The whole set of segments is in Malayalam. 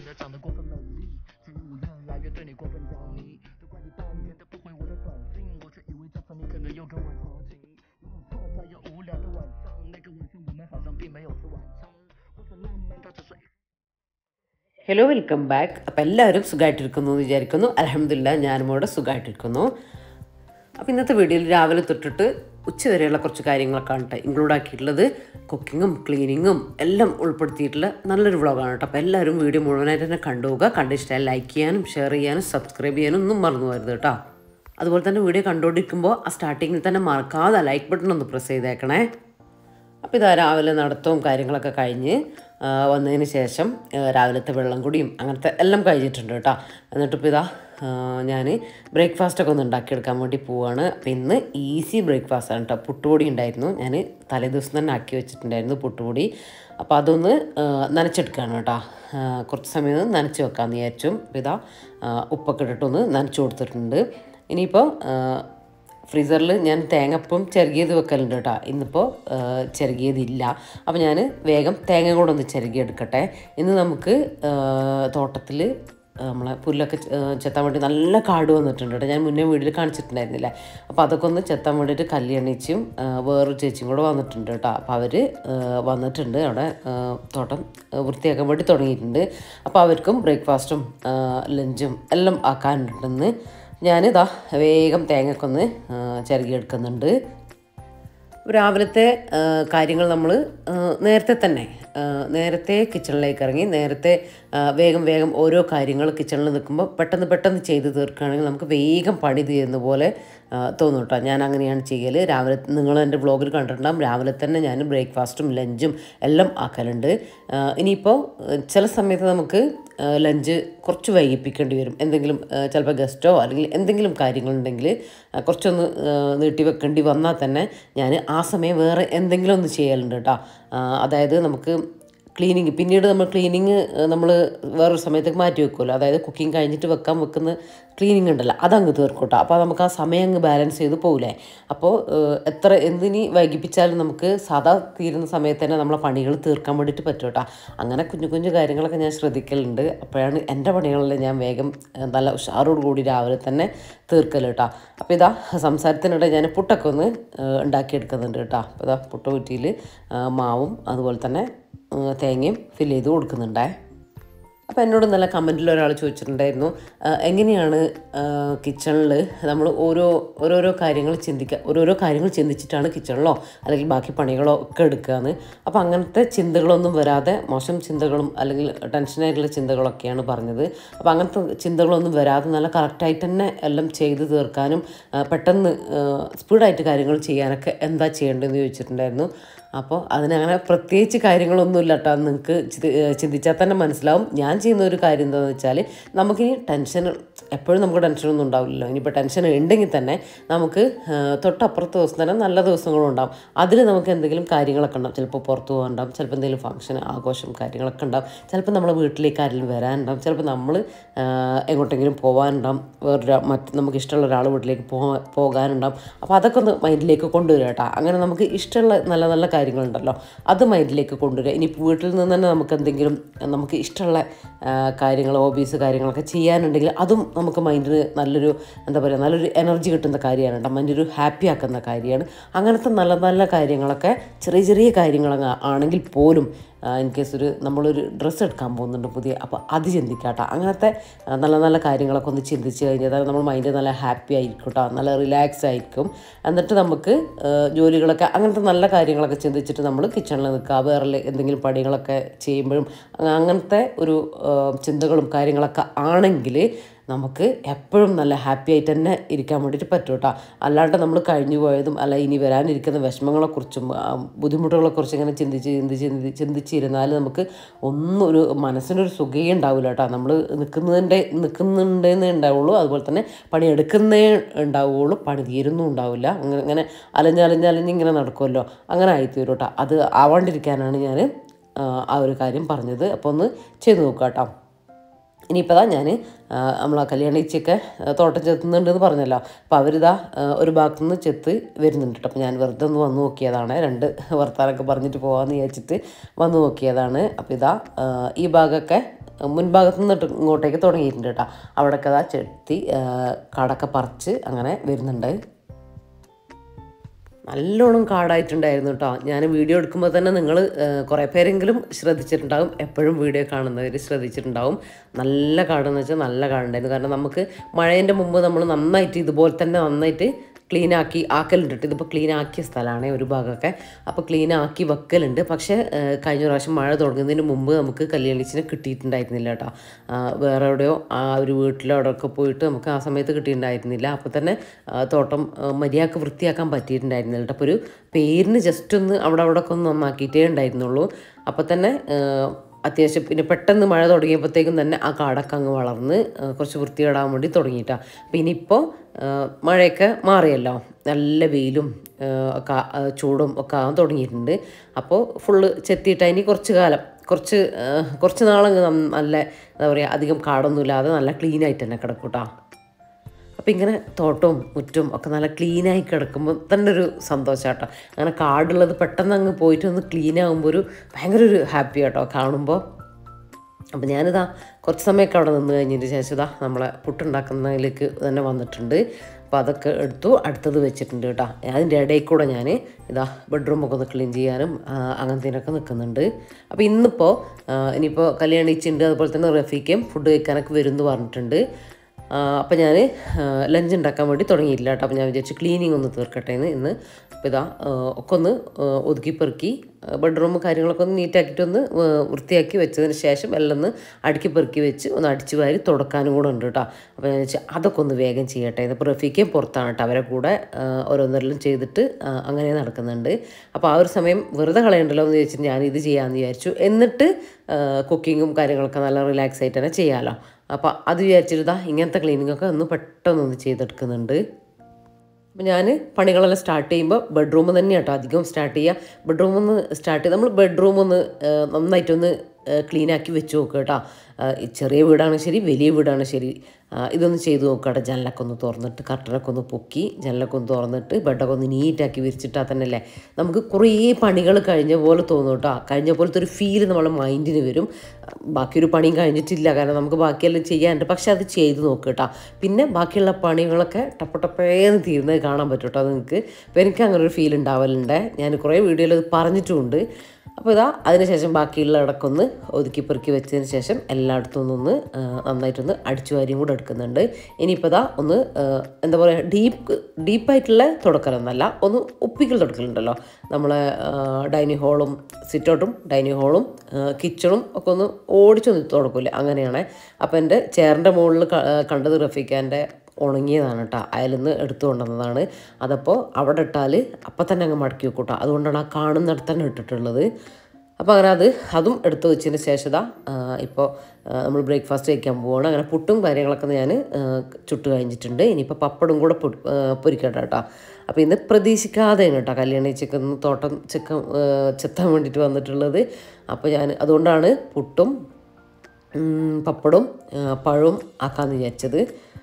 的长得过分美丽，只有我越来越对你过分着迷。都怪你半天都不回我的短信，我却以为这次你可能又跟我调情。有种错在又无聊的晚上，那个晚上我们好像并没有吃晚餐，或者浪漫它只是。 ഹലോ വെൽക്കം ബാക്ക് അപ്പോൾ എല്ലാവരും സുഖമായിട്ടിരിക്കുന്നു എന്ന് വിചാരിക്കുന്നു അലഹമില്ല ഞാനും ഇവിടെ സുഖമായിട്ടിരിക്കുന്നു അപ്പോൾ ഇന്നത്തെ വീഡിയോയിൽ രാവിലെ തൊട്ടിട്ട് ഉച്ചവരെയുള്ള കുറച്ച് കാര്യങ്ങളൊക്കെ ആണ് കേട്ടോ ഇൻക്ലൂഡ് ആക്കിയിട്ടുള്ളത് കുക്കിങ്ങും ക്ലീനിങ്ങും എല്ലാം ഉൾപ്പെടുത്തിയിട്ടുള്ള നല്ലൊരു വ്ളോഗാണ് കേട്ടോ അപ്പോൾ എല്ലാവരും വീഡിയോ മുഴുവനായിട്ട് തന്നെ കണ്ടുപോകുക കണ്ടിഷ്ടമായി ലൈക്ക് ചെയ്യാനും ഷെയർ ചെയ്യാനും സബ്സ്ക്രൈബ് ചെയ്യാനും ഒന്നും മറന്നു പോകരുത് കേട്ടോ അതുപോലെ തന്നെ വീഡിയോ കണ്ടുകൊണ്ടിരിക്കുമ്പോൾ ആ സ്റ്റാർട്ടിങ്ങിൽ തന്നെ മറക്കാതെ ലൈക്ക് ബട്ടൺ ഒന്ന് പ്രസ് ചെയ്തേക്കണേ അപ്പോൾ ഇതാ രാവിലെ നടത്തവും കാര്യങ്ങളൊക്കെ കഴിഞ്ഞ് ആ, വന്നതിന് ശേഷം ആ, രാവിലത്തെ വെള്ളം കുടിയും അങ്ങനത്തെ എല്ലാം കഴിഞ്ഞിട്ടുണ്ട് കേട്ടോ എന്നിട്ടിപ്പോൾ ഇതാ ഞാൻ ബ്രേക്ക്ഫാസ്റ്റൊക്കെ ഒന്ന് ഉണ്ടാക്കിയെടുക്കാൻ വേണ്ടി പോവാണ് അപ്പോൾ ഇന്ന് ഈസി ബ്രേക്ക്ഫാസ്റ്റ് ആണ് കേട്ടോ പുട്ടുപൊടി ഉണ്ടായിരുന്നു ഞാൻ തലേ ദിവസം തന്നെ ആക്കി വെച്ചിട്ടുണ്ടായിരുന്നു പുട്ടുപൊടി അപ്പോൾ അതൊന്ന് ആ, നനച്ചെടുക്കുകയാണ് കേട്ടോ ആ, കുറച്ച് സമയം ഒന്ന് നനച്ച് വെക്കാമെന്ന് വിചാരിച്ചു അപ്പോൾ ഇതാ ആ, ഉപ്പൊക്കെ ഇട്ടിട്ടൊന്ന് നനച്ച് കൊടുത്തിട്ടുണ്ട് ഇനിയിപ്പോൾ ഫ്രീസറിൽ ഞാൻ തേങ്ങപ്പം ചെറുകിയത് വെക്കലുണ്ട് കേട്ടോ ഇന്നിപ്പോൾ ചെറുകിയതില്ല അപ്പോൾ ഞാൻ വേഗം തേങ്ങ കൂടെ ഒന്ന് ചെറുകിയെടുക്കട്ടെ ഇന്ന് നമുക്ക് തോട്ടത്തിൽ നമ്മളെ പുല്ലൊക്കെ ചെ- ഏഹ് ചെത്താൻ വേണ്ടി നല്ല കാട് വന്നിട്ടുണ്ട് കേട്ടോ ഞാൻ മുന്നേ വീട്ടിൽ കാണിച്ചിട്ടുണ്ടായിരുന്നില്ല അപ്പോൾ അതൊക്കെ ഒന്ന് ചെത്താൻ വേണ്ടിയിട്ട് കല്യാണിച്ചും വേറൊരു ചേച്ചിയും കൂടെ വന്നിട്ടുണ്ട് കേട്ടോ അപ്പോൾ അവർ വന്നിട്ടുണ്ട് അവിടെ ഏഹ് തോട്ടം ഏഹ് വൃത്തിയാക്കാൻ വേണ്ടി തുടങ്ങിയിട്ടുണ്ട് അപ്പോൾ അവർക്കും ബ്രേക്ക്ഫാസ്റ്റും ലഞ്ചും എല്ലാം ആക്കാനുണ്ടെന്ന് ഞാനിതാ വേഗം തേങ്ങക്കൊന്ന് ചിരകിയെടുക്കുന്നുണ്ട് രാവിലത്തെ ആ, കാര്യങ്ങൾ നമ്മൾ നേരത്തെ തന്നെ ആ, നേരത്തെ കിച്ചണിലേക്ക് ഇറങ്ങി നേരത്തെ ആ, വേഗം വേഗം ഓരോ കാര്യങ്ങൾ കിച്ചണിൽ നിൽക്കുമ്പോൾ പെട്ടെന്ന് പെട്ടെന്ന് ചെയ്ത് തീർക്കുകയാണെങ്കിൽ നമുക്ക് വേഗം പണി തീരുന്ന പോലെ ആ, തോന്നും കേട്ടോ ഞാൻ അങ്ങനെയാണ് ചെയ്യൽ രാവിലെ നിങ്ങൾ എൻ്റെ വ്ളോഗിൽ കണ്ടിട്ടുണ്ടാകും രാവിലെ തന്നെ ഞാൻ ബ്രേക്ക്ഫാസ്റ്റും ലഞ്ചും എല്ലാം ആക്കലുണ്ട് ആ, ഇനിയിപ്പോൾ ആ, ചില സമയത്ത് നമുക്ക് ആ, ലഞ്ച് കുറച്ച് വൈകിപ്പിക്കേണ്ടി വരും എന്തെങ്കിലും ആ, ചിലപ്പോൾ ഗസ്റ്റോ അല്ലെങ്കിൽ എന്തെങ്കിലും കാര്യങ്ങളുണ്ടെങ്കിൽ ആ, കുറച്ചൊന്ന് ആ, നീട്ടി വെക്കേണ്ടി വന്നാൽ തന്നെ ഞാൻ ആ സമയം വേറെ എന്തെങ്കിലും ഒന്ന് ചെയ്യലുണ്ട് കേട്ടോ ആ, അതായത് നമുക്ക് ക്ലീനിങ് പിന്നീട് നമ്മൾ ക്ലീനിങ് നമ്മൾ വേറൊരു സമയത്തേക്ക് മാറ്റി വെക്കുമല്ലോ അതായത് കുക്കിംഗ് കഴിഞ്ഞിട്ട് വെക്കാൻ വെക്കുന്ന ക്ലീനിങ് ഉണ്ടല്ലോ അതങ്ങ് തീർക്കട്ടോ അപ്പോൾ നമുക്ക് ആ സമയം അങ്ങ് ബാലൻസ് ചെയ്ത് പോകില്ലേ അപ്പോൾ ഏഹ്, എത്ര എന്തിനി വൈകിപ്പിച്ചാലും നമുക്ക് സാധാ തീരുന്ന സമയത്ത് തന്നെ നമ്മളെ പണികൾ തീർക്കാൻ വേണ്ടിയിട്ട് പറ്റും കേട്ടോ അങ്ങനെ കുഞ്ഞു കുഞ്ഞു കാര്യങ്ങളൊക്കെ ഞാൻ ശ്രദ്ധിക്കലുണ്ട് അപ്പോഴാണ് എൻ്റെ പണികളിൽ ഞാൻ വേഗം ഏഹ്, നല്ല ഉഷാറോട് കൂടി രാവിലെ തന്നെ തീർക്കൽ കേട്ടോ അപ്പോൾ ഇതാ സംസാരത്തിനിടെ ഞാൻ പുട്ടൊക്കെ ഒന്ന് ഏഹ്, ഉണ്ടാക്കിയെടുക്കുന്നുണ്ട് കേട്ടോ അപ്പോൾ ഇതാ പുട്ട കുറ്റിയിൽ മാവും അതുപോലെ തന്നെ ഏഹ്, തേങ്ങയും ഫില്ല് ചെയ്ത് കൊടുക്കുന്നുണ്ടേ അപ്പോൾ എന്നോട് നല്ല കമൻറ്റിൽ ഒരാൾ ചോദിച്ചിട്ടുണ്ടായിരുന്നു ആ, എങ്ങനെയാണ് കിച്ചണിൽ നമ്മൾ ഓരോ ഓരോരോ കാര്യങ്ങൾ ചിന്തിക്കുക ഓരോരോ കാര്യങ്ങൾ ചിന്തിച്ചിട്ടാണ് കിച്ചണിലോ അല്ലെങ്കിൽ ബാക്കി പണികളോ ഒക്കെ എടുക്കുകയെന്ന് അപ്പോൾ അങ്ങനത്തെ ചിന്തകളൊന്നും വരാതെ മോശം ചിന്തകളും അല്ലെങ്കിൽ ടെൻഷനായിട്ടുള്ള ചിന്തകളൊക്കെയാണ് പറഞ്ഞത് അപ്പോൾ അങ്ങനത്തെ ചിന്തകളൊന്നും വരാതെ നല്ല കറക്റ്റായിട്ട് തന്നെ എല്ലാം ചെയ്ത് തീർക്കാനും ആ, പെട്ടെന്ന് സ്പീഡായിട്ട് കാര്യങ്ങൾ ചെയ്യാനൊക്കെ എന്താ ചെയ്യേണ്ടതെന്ന് ചോദിച്ചിട്ടുണ്ടായിരുന്നു അപ്പോൾ അതിനങ്ങനെ പ്രത്യേകിച്ച് കാര്യങ്ങളൊന്നുമില്ല കേട്ടോ നിങ്ങൾക്ക് ചിന്തിച്ചാൽ തന്നെ മനസ്സിലാവും ഞാൻ ചെയ്യുന്ന ഒരു കാര്യം എന്താണെന്ന് വെച്ചാൽ നമുക്കിനി ടെൻഷൻ എപ്പോഴും നമുക്ക് ടെൻഷനൊന്നും ഉണ്ടാവില്ലല്ലോ ഇനിയിപ്പോൾ ടെൻഷൻ ഉണ്ടെങ്കിൽ തന്നെ നമുക്ക് ആ, തൊട്ടപ്പുറത്തെ ദിവസം തന്നെ നല്ല ദിവസങ്ങളും ഉണ്ടാവും അതിൽ നമുക്ക് എന്തെങ്കിലും കാര്യങ്ങളൊക്കെ ഉണ്ടാവും ചിലപ്പോൾ പുറത്ത് പോകാനുണ്ടാവും ചിലപ്പോൾ എന്തെങ്കിലും ഫംഗ്ഷൻ ആഘോഷം കാര്യങ്ങളൊക്കെ ഉണ്ടാവും ചിലപ്പോൾ നമ്മളെ വീട്ടിലേക്ക് ആരെങ്കിലും വരാനുണ്ടാവും ചിലപ്പോൾ നമ്മൾ എങ്ങോട്ടെങ്കിലും പോകാനുണ്ടാവും വേറൊരു മറ്റ് നമുക്ക് ഇഷ്ടമുള്ള ഒരാൾ വീട്ടിലേക്ക് പോ പോകാനുണ്ടാവും അപ്പോൾ അതൊക്കെ ഒന്ന് മൈൻഡിലേക്ക് കൊണ്ടുവരിക കേട്ടോ അങ്ങനെ നമുക്ക് ഇഷ്ടമുള്ള നല്ല നല്ല കാര്യങ്ങളുണ്ടല്ലോ അത് മൈൻഡിലേക്ക് കൊണ്ടുവരിക ഇനി വീട്ടിൽ നിന്ന് തന്നെ നമുക്ക് എന്തെങ്കിലും നമുക്ക് ഇഷ്ടമുള്ള ആ, കാര്യങ്ങൾ ഹോബീസ് കാര്യങ്ങളൊക്കെ ചെയ്യാനുണ്ടെങ്കിൽ അതും നമുക്ക് മൈൻഡിന് നല്ലൊരു എന്താ പറയുക നല്ലൊരു എനർജി കിട്ടുന്ന കാര്യമാണ് കേട്ടോ മൈൻഡ് ഒരു ഹാപ്പി ആക്കുന്ന കാര്യമാണ് അങ്ങനത്തെ നല്ല നല്ല കാര്യങ്ങളൊക്കെ ചെറിയ ചെറിയ കാര്യങ്ങളങ്ങ് ആണെങ്കിൽ പോലും ഇൻ കേസ് ഒരു നമ്മളൊരു ഡ്രസ്സ് എടുക്കാൻ പോകുന്നുണ്ട് പുതിയ അപ്പോൾ അത് ചിന്തിക്കാട്ടോ അങ്ങനത്തെ ആ, നല്ല നല്ല കാര്യങ്ങളൊക്കെ ഒന്ന് ചിന്തിച്ച് കഴിഞ്ഞാൽ നമ്മൾ മൈൻഡ് നല്ല ഹാപ്പി ആയിരിക്കും കേട്ടോ നല്ല റിലാക്സ് ആയിരിക്കും എന്നിട്ട് നമുക്ക് ആ, ജോലികളൊക്കെ അങ്ങനത്തെ നല്ല കാര്യങ്ങളൊക്കെ ചിന്തിച്ചിട്ട് നമ്മൾ കിച്ചണിൽ നിൽക്കുക വേറെ എന്തെങ്കിലും പണികളൊക്കെ ചെയ്യുമ്പോഴും അങ്ങ- അങ്ങനത്തെ ഒരു ആ, ചിന്തകളും കാര്യങ്ങളൊക്കെ ആണെങ്കിൽ നമുക്ക് എപ്പോഴും നല്ല ഹാപ്പി ആയിട്ട് തന്നെ ഇരിക്കാൻ വേണ്ടിയിട്ട് പറ്റും കേട്ടോ അല്ലാണ്ട് നമ്മൾ കഴിഞ്ഞു പോയതും അല്ല ഇനി വരാനിരിക്കുന്ന വിഷമങ്ങളെക്കുറിച്ചും ആ, ബുദ്ധിമുട്ടുകളെക്കുറിച്ചും ഇങ്ങനെ ചിന്തിച്ച് ചിന്തിച്ച് ചിന്തി ചിന്തിച്ചിരുന്നാൽ നമുക്ക് ഒന്നും ഒരു മനസ്സിനൊരു സുഖേ ഉണ്ടാവില്ല കേട്ടോ നമ്മൾ നിൽക്കുന്നതിൻ്റെ നിൽക്കുന്നുണ്ടെന്നേ ഉണ്ടാവുള്ളൂ അതുപോലെ തന്നെ പണി എടുക്കുന്നേ ഉണ്ടാവുള്ളൂ പണി തീരുന്നും ഉണ്ടാവില്ല അങ്ങനെ ഇങ്ങനെ അലഞ്ഞലഞ്ഞലഞ്ഞ് ഇങ്ങനെ നടക്കുമല്ലോ അങ്ങനെ ആയിത്തീരും കേട്ടോ അത് ആവാണ്ടിരിക്കാനാണ് ഞാൻ ആ ഒരു കാര്യം പറഞ്ഞത് അപ്പോൾ ഒന്ന് ചെയ്ത് നോക്കാം കേട്ടോ ഇനിയിപ്പോൾ ദാ ഞാൻ നമ്മൾ ആ കല്യാണിച്ചൊക്കെ തോട്ടം ചെത്തുന്നുണ്ടെന്ന് പറഞ്ഞല്ലോ അപ്പോൾ അവരിതാ ആ, ഒരു ഭാഗത്തു നിന്ന് ചെത്ത് വരുന്നുണ്ട് കേട്ടോ അപ്പോൾ ഞാൻ വെറുതെ ഒന്ന് വന്ന് നോക്കിയതാണ് രണ്ട് വർത്താനൊക്കെ പറഞ്ഞിട്ട് പോകാമെന്ന് വിചാരിച്ചിട്ട് വന്ന് നോക്കിയതാണ് അപ്പോൾ ഇതാ ആ, ഈ ഭാഗമൊക്കെ മുൻഭാഗത്ത് നിന്നിട്ട് ഇങ്ങോട്ടേക്ക് തുടങ്ങിയിട്ടുണ്ട് കേട്ടോ അവിടെയൊക്കെ അതാ ചെത്തി ആ, കാടൊക്കെ പറിച്ച് അങ്ങനെ വരുന്നുണ്ട് നല്ലോണം കാടായിട്ടുണ്ടായിരുന്നു കേട്ടോ ഞാൻ വീഡിയോ എടുക്കുമ്പോൾ തന്നെ നിങ്ങൾ കുറേ പേരെങ്കിലും ശ്രദ്ധിച്ചിട്ടുണ്ടാവും എപ്പോഴും വീഡിയോ കാണുന്നവർ ശ്രദ്ധിച്ചിട്ടുണ്ടാവും നല്ല കാടെന്ന് വെച്ചാൽ നല്ല കാടുണ്ടായിരുന്നു കാരണം നമുക്ക് മഴേൻ്റെ മുമ്പ് നമ്മൾ നന്നായിട്ട് ഇതുപോലെ തന്നെ നന്നായിട്ട് ക്ലീൻ ആക്കി ആക്കലുണ്ട് കേട്ടോ ഇതിപ്പോൾ ക്ലീൻ ആക്കിയ സ്ഥലമാണ് ഒരു ഭാഗമൊക്കെ അപ്പോൾ ക്ലീൻ ആക്കി വെക്കലുണ്ട് പക്ഷേ ആ, കഴിഞ്ഞ പ്രാവശ്യം മഴ തുടങ്ങുന്നതിന് മുമ്പ് നമുക്ക് കല്യാണിച്ചിനെ കിട്ടിയിട്ടുണ്ടായിരുന്നില്ല കേട്ടോ ആ, വേറെ എവിടെയോ ആ ഒരു വീട്ടിലോ അവിടെയൊക്കെ പോയിട്ട് നമുക്ക് ആ സമയത്ത് കിട്ടിയിട്ടുണ്ടായിരുന്നില്ല അപ്പോൾ തന്നെ ആ, തോട്ടം ആ, മര്യാദക്ക് വൃത്തിയാക്കാൻ പറ്റിയിട്ടുണ്ടായിരുന്നില്ല കേട്ടോ അപ്പോൾ ഒരു പേരിന് ജസ്റ്റ് ഒന്ന് അവിടെ അവിടെ ഒക്കെ ഒന്ന് നന്നാക്കിയിട്ടേ ഉണ്ടായിരുന്നുള്ളൂ അപ്പോൾ തന്നെ ആ, അത്യാവശ്യം പിന്നെ പെട്ടെന്ന് മഴ തുടങ്ങിയപ്പോഴത്തേക്കും തന്നെ ആ കാടൊക്കെ അങ്ങ് വളർന്ന് ആ, കുറച്ച് വൃത്തികേടാൻ വേണ്ടി തുടങ്ങിയിട്ടാണ് പിന്നെ ഇപ്പോൾ മഴയൊക്കെ മാറിയല്ലോ നല്ല വെയിലും ആ, ഒക്കെ ആ- ആ ചൂടും ഒക്കെ ആകാൻ തുടങ്ങിയിട്ടുണ്ട് അപ്പോൾ ഫുള്ള് ചെത്തിയിട്ട് ഇനി കുറച്ച് കാലം കുറച്ച് ആ, കുറച്ച് നാളങ്ങ് നം- നല്ല എന്താ പറയുക അധികം കാടൊന്നുമില്ലാതെ നല്ല ക്ലീൻ ആയിട്ട് തന്നെ കിടക്കൂട്ടാ അപ്പം ഇങ്ങനെ തോട്ടവും മുറ്റും ഒക്കെ നല്ല ക്ലീനായി കിടക്കുമ്പോൾ തന്നെ ഒരു സന്തോഷം കേട്ടോ അങ്ങനെ കാടുള്ളത് പെട്ടെന്ന് അങ്ങ് പോയിട്ട് ഒന്ന് ക്ലീൻ ആകുമ്പോൾ ഒരു ഭയങ്കര ഒരു ഹാപ്പി കേട്ടോ കാണുമ്പോൾ അപ്പം ഞാനിതാ കുറച്ച് സമയമൊക്കെ അവിടെ നിന്ന് കഴിഞ്ഞതിന് ശേഷം ഇതാ നമ്മളെ പുട്ടുണ്ടാക്കുന്നതിലേക്ക് തന്നെ വന്നിട്ടുണ്ട് അപ്പോൾ അതൊക്കെ എടുത്തു അടുത്തത് വെച്ചിട്ടുണ്ട് കേട്ടോ അതിൻ്റെ ഇടയിൽ കൂടെ ഞാൻ ഇതാ ബെഡ്റൂമൊക്കെ ഒന്ന് ക്ലീൻ ചെയ്യാനും ആ, അങ്ങനത്തേനൊക്കെ നിൽക്കുന്നുണ്ട് അപ്പോൾ ഇന്നിപ്പോൾ ഇനിയിപ്പോൾ കല്യാണിച്ചുണ്ട് അതുപോലെ തന്നെ റഫീക്കും ഫുഡ് കഴിക്കാനൊക്കെ വരും എന്ന് പറഞ്ഞിട്ടുണ്ട് അപ്പോൾ ഞാൻ ലഞ്ച് ഉണ്ടാക്കാൻ വേണ്ടി തുടങ്ങിയില്ല കേട്ടോ അപ്പോൾ ഞാൻ വിചാരിച്ചു ക്ലീനിങ് ഒന്ന് തീർക്കട്ടെ എന്ന് ഇന്ന് അപ്പോൾ ഇതാ ആ, ഒക്കെ ഒന്ന് ആ, ഒതുക്കി പെറുക്കി ബെഡ്റൂം കാര്യങ്ങളൊക്കെ ഒന്ന് നീറ്റാക്കിയിട്ടൊന്ന് ആ, വൃത്തിയാക്കി വെച്ചതിന് ശേഷം എല്ലാം ഒന്ന് അടുക്കി പെറുക്കി വെച്ച് ഒന്ന് അടിച്ചു വാരി തുടക്കാനും കൂടെ ഉണ്ട് കേട്ടോ അപ്പോൾ ഞാൻ വെച്ചാൽ അതൊക്കെ ഒന്ന് വേഗം ചെയ്യട്ടെ ഇതിപ്പോൾ റഫീക്കയും പുറത്താണ് കേട്ടോ അവരെ കൂടെ ആ, ഓരോന്നെല്ലാം ചെയ്തിട്ട് ആ, അങ്ങനെ നടക്കുന്നുണ്ട് അപ്പോൾ ആ ഒരു സമയം വെറുതെ കളയണ്ടല്ലോ എന്ന് ചോദിച്ചിട്ട് ഞാൻ ഇത് ചെയ്യാമെന്ന് വിചാരിച്ചു എന്നിട്ട് കുക്കിങ്ങും കാര്യങ്ങളൊക്കെ നല്ല റിലാക്സ് ആയിട്ട് തന്നെ ചെയ്യാമല്ലോ അപ്പോൾ അത് വിചാരിച്ചിട്ട് ദാ ഇങ്ങനത്തെ ക്ലീനിങ് ഒക്കെ ഒന്ന് പെട്ടെന്നൊന്ന് ചെയ്തെടുക്കുന്നുണ്ട് അപ്പോൾ ഞാൻ പണികളെല്ലാം സ്റ്റാർട്ട് ചെയ്യുമ്പോൾ ബെഡ്റൂം തന്നെ കേട്ടോ അധികം സ്റ്റാർട്ട് ചെയ്യുക ബെഡ്റൂം ഒന്ന് സ്റ്റാർട്ട് ചെയ്ത് നമ്മൾ ബെഡ്റൂം ഒന്ന് ആ, നന്നായിട്ടൊന്ന് ക്ലീൻ ആക്കി വെച്ച് നോക്കുക കേട്ടോ ആ, ഈ ചെറിയ വീടാണ് ശരി വലിയ വീടാണ് ശരി ആ, ഇതൊന്ന് ചെയ്ത് നോക്കുക കേട്ടോ ജനലൊക്കെ ഒന്ന് തുറന്നിട്ട് കർട്ടനൊക്കെ ഒന്ന് പൊക്കി ജനലൊക്കെ ഒന്ന് തുറന്നിട്ട് ബെഡൊക്കെ ഒന്ന് നീറ്റാക്കി വിരിച്ചിട്ടാൽ തന്നെ അല്ലേ നമുക്ക് കുറേ പണികൾ കഴിഞ്ഞ പോലെ തോന്നും കേട്ടോ കഴിഞ്ഞ പോലത്തെ ഒരു ഫീൽ നമ്മളെ മൈൻഡിന് വരും ബാക്കി ഒരു പണിയും കഴിഞ്ഞിട്ടില്ല കാരണം നമുക്ക് ബാക്കിയെല്ലാം ചെയ്യാനുണ്ട് പക്ഷെ അത് ചെയ്ത് നോക്കുക കേട്ടോ പിന്നെ ബാക്കിയുള്ള പണികളൊക്കെ ടപ്പ ടപ്പേന്ന് തീരുന്നത് കാണാൻ പറ്റും കേട്ടോ നിങ്ങൾക്ക് അപ്പോൾ എനിക്ക് അങ്ങനെ ഒരു ഫീൽ ഉണ്ടാവലുണ്ട് ഞാൻ കുറേ വീഡിയോയിൽ അത് പറഞ്ഞിട്ടുമുണ്ട് അപ്പോൾ ഇതാ അതിനുശേഷം ബാക്കിയുള്ള ഇടക്കൊന്ന് ഒതുക്കി പെറുക്കി വെച്ചതിന് ശേഷം എല്ലായിടത്തും ഒന്നൊന്ന് ആ, നന്നായിട്ടൊന്ന് അടിച്ചു വാരിയും കൂടെ എടുക്കുന്നുണ്ട് ഇനിയിപ്പോൾ ഇതാ ഒന്ന് ആ, എന്താ പറയുക ഡീപ്പ് ഡീപ്പായിട്ടുള്ള തുടക്കലൊന്നല്ല ഒന്ന് ഒപ്പിക്കൽ തുടക്കലുണ്ടല്ലോ നമ്മളെ ഡൈനിങ് ഹോളും സിറ്റൗട്ടും ഡൈനിങ് ഹോളും കിച്ചണും ഒക്കെ ഒന്ന് ഓടിച്ചൊന്ന് തുടക്കില്ലേ അങ്ങനെയാണ് അപ്പോൾ എൻ്റെ ചെയറിൻ്റെ മുകളിൽ ക- ആ, കണ്ടത് റഫീഖാൻ്റെ ഉണങ്ങിയതാണ് കേട്ടോ അയലിൽ നിന്ന് എടുത്തു കൊണ്ടുവന്നതാണ് അതപ്പോൾ അവിടെ ഇട്ടാൽ അപ്പം തന്നെ അങ്ങ് മടക്കി വെക്കും കേട്ടോ അതുകൊണ്ടാണ് ആ കാണുന്നിടത്ത് തന്നെ ഇട്ടിട്ടുള്ളത് അപ്പോൾ അങ്ങനെ അത് അതും എടുത്തു വെച്ചതിന് ശേഷം ഇതാ ഇപ്പോൾ നമ്മൾ ബ്രേക്ക്ഫാസ്റ്റ് കഴിക്കാൻ പോവുകയാണ് അങ്ങനെ പുട്ടും കാര്യങ്ങളൊക്കെ ഞാൻ ചുട്ട് കഴിഞ്ഞിട്ടുണ്ട് ഇനിയിപ്പോൾ പപ്പടും കൂടെ പൊ- ആ, പൊരിക്കട്ടെ കേട്ടോ അപ്പോൾ ഇന്ന് പ്രതീക്ഷിക്കാതെയാണ് കേട്ടോ കല്യാണി ചിക്കൻ തോട്ടം ചിക്കൻ ചെത്താൻ വേണ്ടിയിട്ട് വന്നിട്ടുള്ളത് അപ്പോൾ ഞാൻ അതുകൊണ്ടാണ് പുട്ടും ഉം, പപ്പടും ആ, പഴവും ആക്കാമെന്ന് വിചാരിച്ചത്